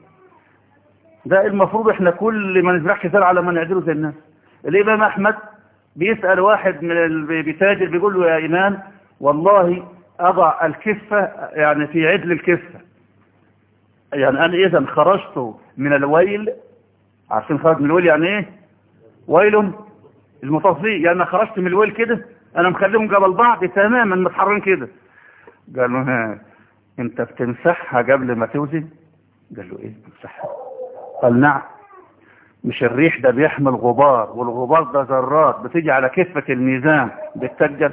ده المفروض احنا كل ما نزرعش زرع على ما نعدله زي الناس الامام احمد بيسال واحد من البتاجر بيقول له يا امام والله أضع الكفة يعني في عدل الكفة يعني أنا إذا خرجت من الويل عشان خرج من الويل يعني إيه ويل المتصفي يعني خرجت من الويل كده أنا مخليهم قبل بعض تماما متحرين كده قال له ها أنت بتمسحها قبل ما توزن قال له إيه بتمسحها قال نعم مش الريح ده بيحمل غبار والغبار ده ذرات بتيجي على كفة الميزان بتسجل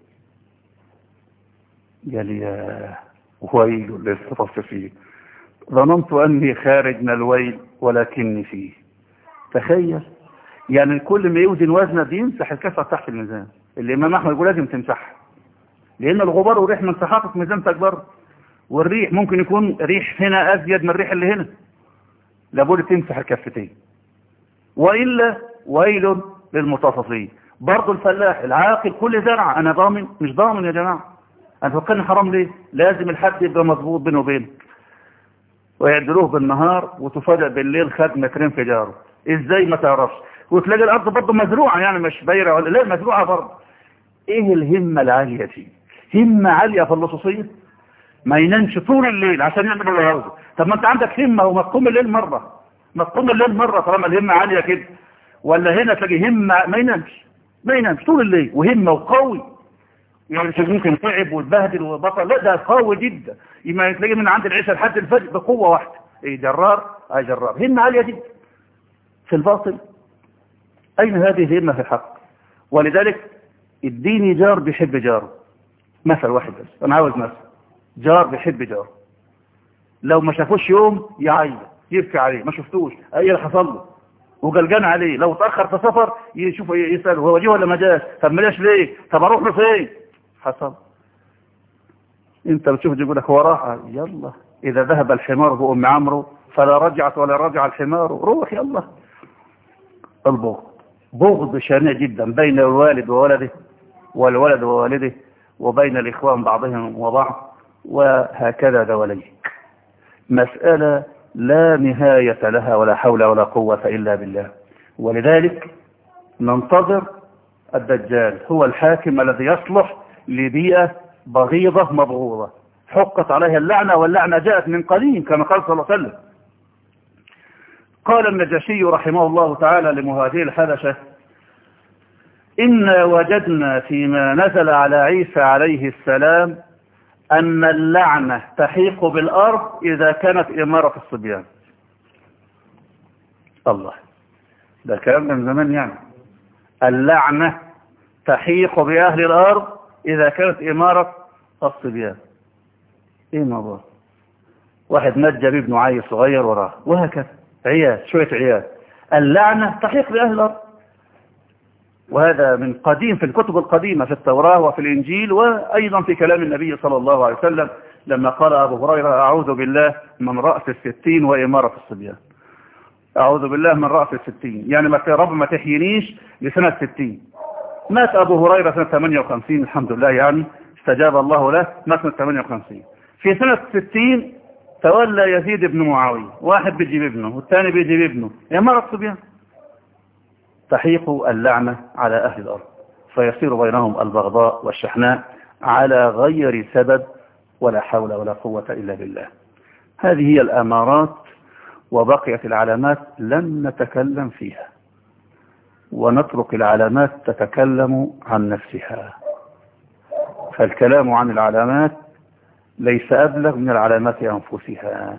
قال يا ويل للمطففين ظننت أني خارج من الويل ولكني فيه تخيل يعني كل ما يوزن وزنه بيمسح الكفة تحت الميزان الإمام أحمد يقول لازم تمسحها لأن الغبار والريح من صحافة ميزانتك بره والريح ممكن يكون ريح هنا أزيد من الريح اللي هنا لابد تمسح الكفتين وإلا ويل للمطففين برضه الفلاح العاقل كل زرعة أنا ضامن مش ضامن يا جماعة أنا فكرني حرام ليه لازم الحد يبقى مظبوط بينه وبينك ويعدلوه بالنهار وتفاجئ بالليل خد مترين في جاره ازاي ما تعرفش وتلاقي الارض برضه مزروعه يعني مش بايره ولا لا مزروعه برضه ايه الهمه العاليه دي همه عاليه في اللصوصيه ما ينامش طول الليل عشان يعمل اللي عاوزه طب ما انت عندك همه وما تقوم الليل مره ما تقوم الليل مره طالما الهمه عاليه كده ولا هنا تلاقي همه ما ينامش ما ينامش طول الليل وهمه وقوي يعني ممكن تعب واتبهدل وبطل لا ده قوي جدا يبقى تلاقي من عند العشاء لحد الفجر بقوه واحده ايه جرار اي جرار همه عاليه جدا في الباطل اين هذه الهمه في الحق ولذلك الدين جار بيحب جاره مثل واحد بس انا عاوز مثل جار بيحب جاره لو ما شافوش يوم يعيط يبكي عليه ما شفتوش ايه اللي حصل له وقلقان عليه لو تاخر في سفر يشوف يسال هو جه ولا ما جاش طب ما جاش ليه طب اروح له فين حصل انت بتشوف يقول لك هو راح يلا اذا ذهب الحمار بأم عمرو فلا رجعت ولا رجع الحمار روح يلا البغض بغض شنيع جدا بين الوالد وولده والولد ووالده وبين الإخوان بعضهم وبعض وهكذا دوليك مسألة لا نهاية لها ولا حول ولا قوة إلا بالله ولذلك ننتظر الدجال هو الحاكم الذي يصلح لبيئة بغيضة مبغوضة حقت عليها اللعنة واللعنة جاءت من قديم كما قال صلى الله عليه وسلم قال النجاشي رحمه الله تعالى لمهاجر الحبشة إنا وجدنا فيما نزل على عيسى عليه السلام أن اللعنة تحيق بالأرض إذا كانت إمارة الصبيان الله ده كلام من زمان يعني اللعنة تحيق بأهل الأرض إذا كانت إمارة الصبيان إيه موضوع واحد مات جاب ابنه عيل صغير وراه وهكذا عيال شوية عيال اللعنة تحيق بأهل الأرض وهذا من قديم في الكتب القديمة في التوراة وفي الإنجيل وأيضا في كلام النبي صلى الله عليه وسلم لما قال أبو هريرة أعوذ بالله من رأس الستين وإمارة الصبيان أعوذ بالله من رأس الستين يعني ما رب ما تحينيش لسنة ستين مات أبو هريرة سنة 58 الحمد لله يعني استجاب الله له مات سنة 58 في سنة 60 تولى يزيد بن معاوية واحد بيجيب ابنه والثاني بيجيب ابنه إمارة الصبيان تحيق اللعنة على أهل الأرض فيصير بينهم البغضاء والشحناء على غير سبب ولا حول ولا قوة إلا بالله هذه هي الأمارات وبقيت العلامات لن نتكلم فيها ونترك العلامات تتكلم عن نفسها فالكلام عن العلامات ليس أبلغ من العلامات أنفسها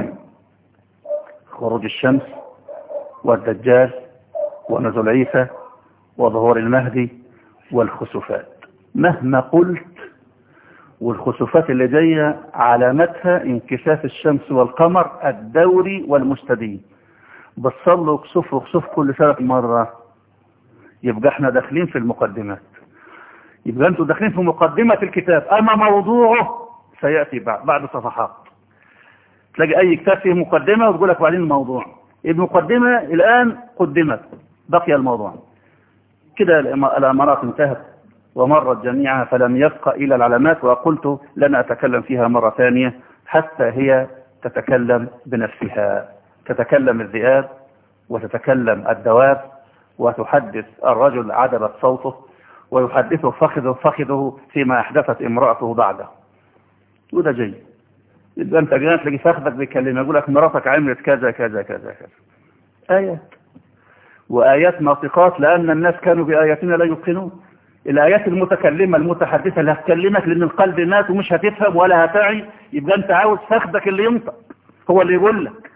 خروج الشمس والدجال ونزول عيسى وظهور المهدي والخسوفات مهما قلت والخسوفات اللي جاية علامتها انكساف الشمس والقمر الدوري والمستديم بتصلوا كسوف وكسوف كل سنة مرة يبقى احنا داخلين في المقدمات يبقى انتوا داخلين في مقدمة الكتاب اما موضوعه سيأتي بعد, بعد صفحات تلاقي اي كتاب فيه مقدمة وتقول لك بعدين الموضوع المقدمة الان قدمت بقي الموضوع كده الامارات انتهت ومرت جميعها فلم يبق إلا العلامات وقلت لن أتكلم فيها مرة ثانية حتى هي تتكلم بنفسها تتكلم الذئاب وتتكلم الدواب وتحدث الرجل عدبت صوته ويحدثه فخذه فخذه فيما أحدثت امرأته بعده وده جيد يبقى انت جاي تلاقي فخذك بيكلم يقول لك مراتك عملت كذا كذا كذا كذا آيات وآيات ناطقات لأن الناس كانوا بآياتنا لا يوقنون الآيات المتكلمة المتحدثة اللي هتكلمك لأن القلب مات ومش هتفهم ولا هتعي يبقى أنت عاوز فخدك اللي ينطق هو اللي يقول لك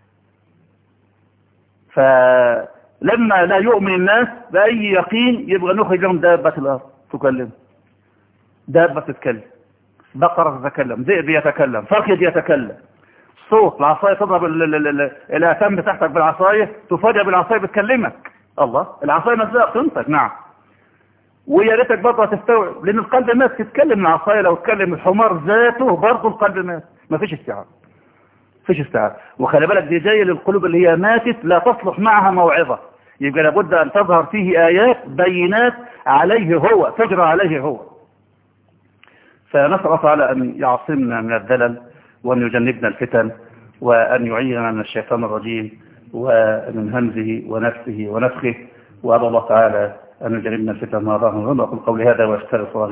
فلما لا يؤمن الناس بأي يقين يبقى نخرج لهم دابة الأرض تكلم دابة تتكلم بقرة تتكلم ذئب يتكلم فرخد يتكلم صوت العصاية تضرب الآثام بتاعتك بالعصاية تفاجأ بالعصاية بتكلمك الله العصاية نفسها بتنطق نعم ويا ريتك برضه هتستوعب لان القلب مات تتكلم العصايه لو اتكلم الحمار ذاته برضه القلب مات مفيش استيعاب مفيش استيعاب وخلي بالك دي جايه للقلوب اللي هي ماتت لا تصلح معها موعظه يبقى لابد ان تظهر فيه ايات بينات عليه هو تجرى عليه هو فنسال الله تعالى ان يعصمنا من الذلل وان يجنبنا الفتن وان يعيننا من الشيطان الرجيم ومن همزه ونفسه ونفخه وأبى الله تعالى أن يجربنا الفتن ما ظهر وما أقول قولي هذا واستغفر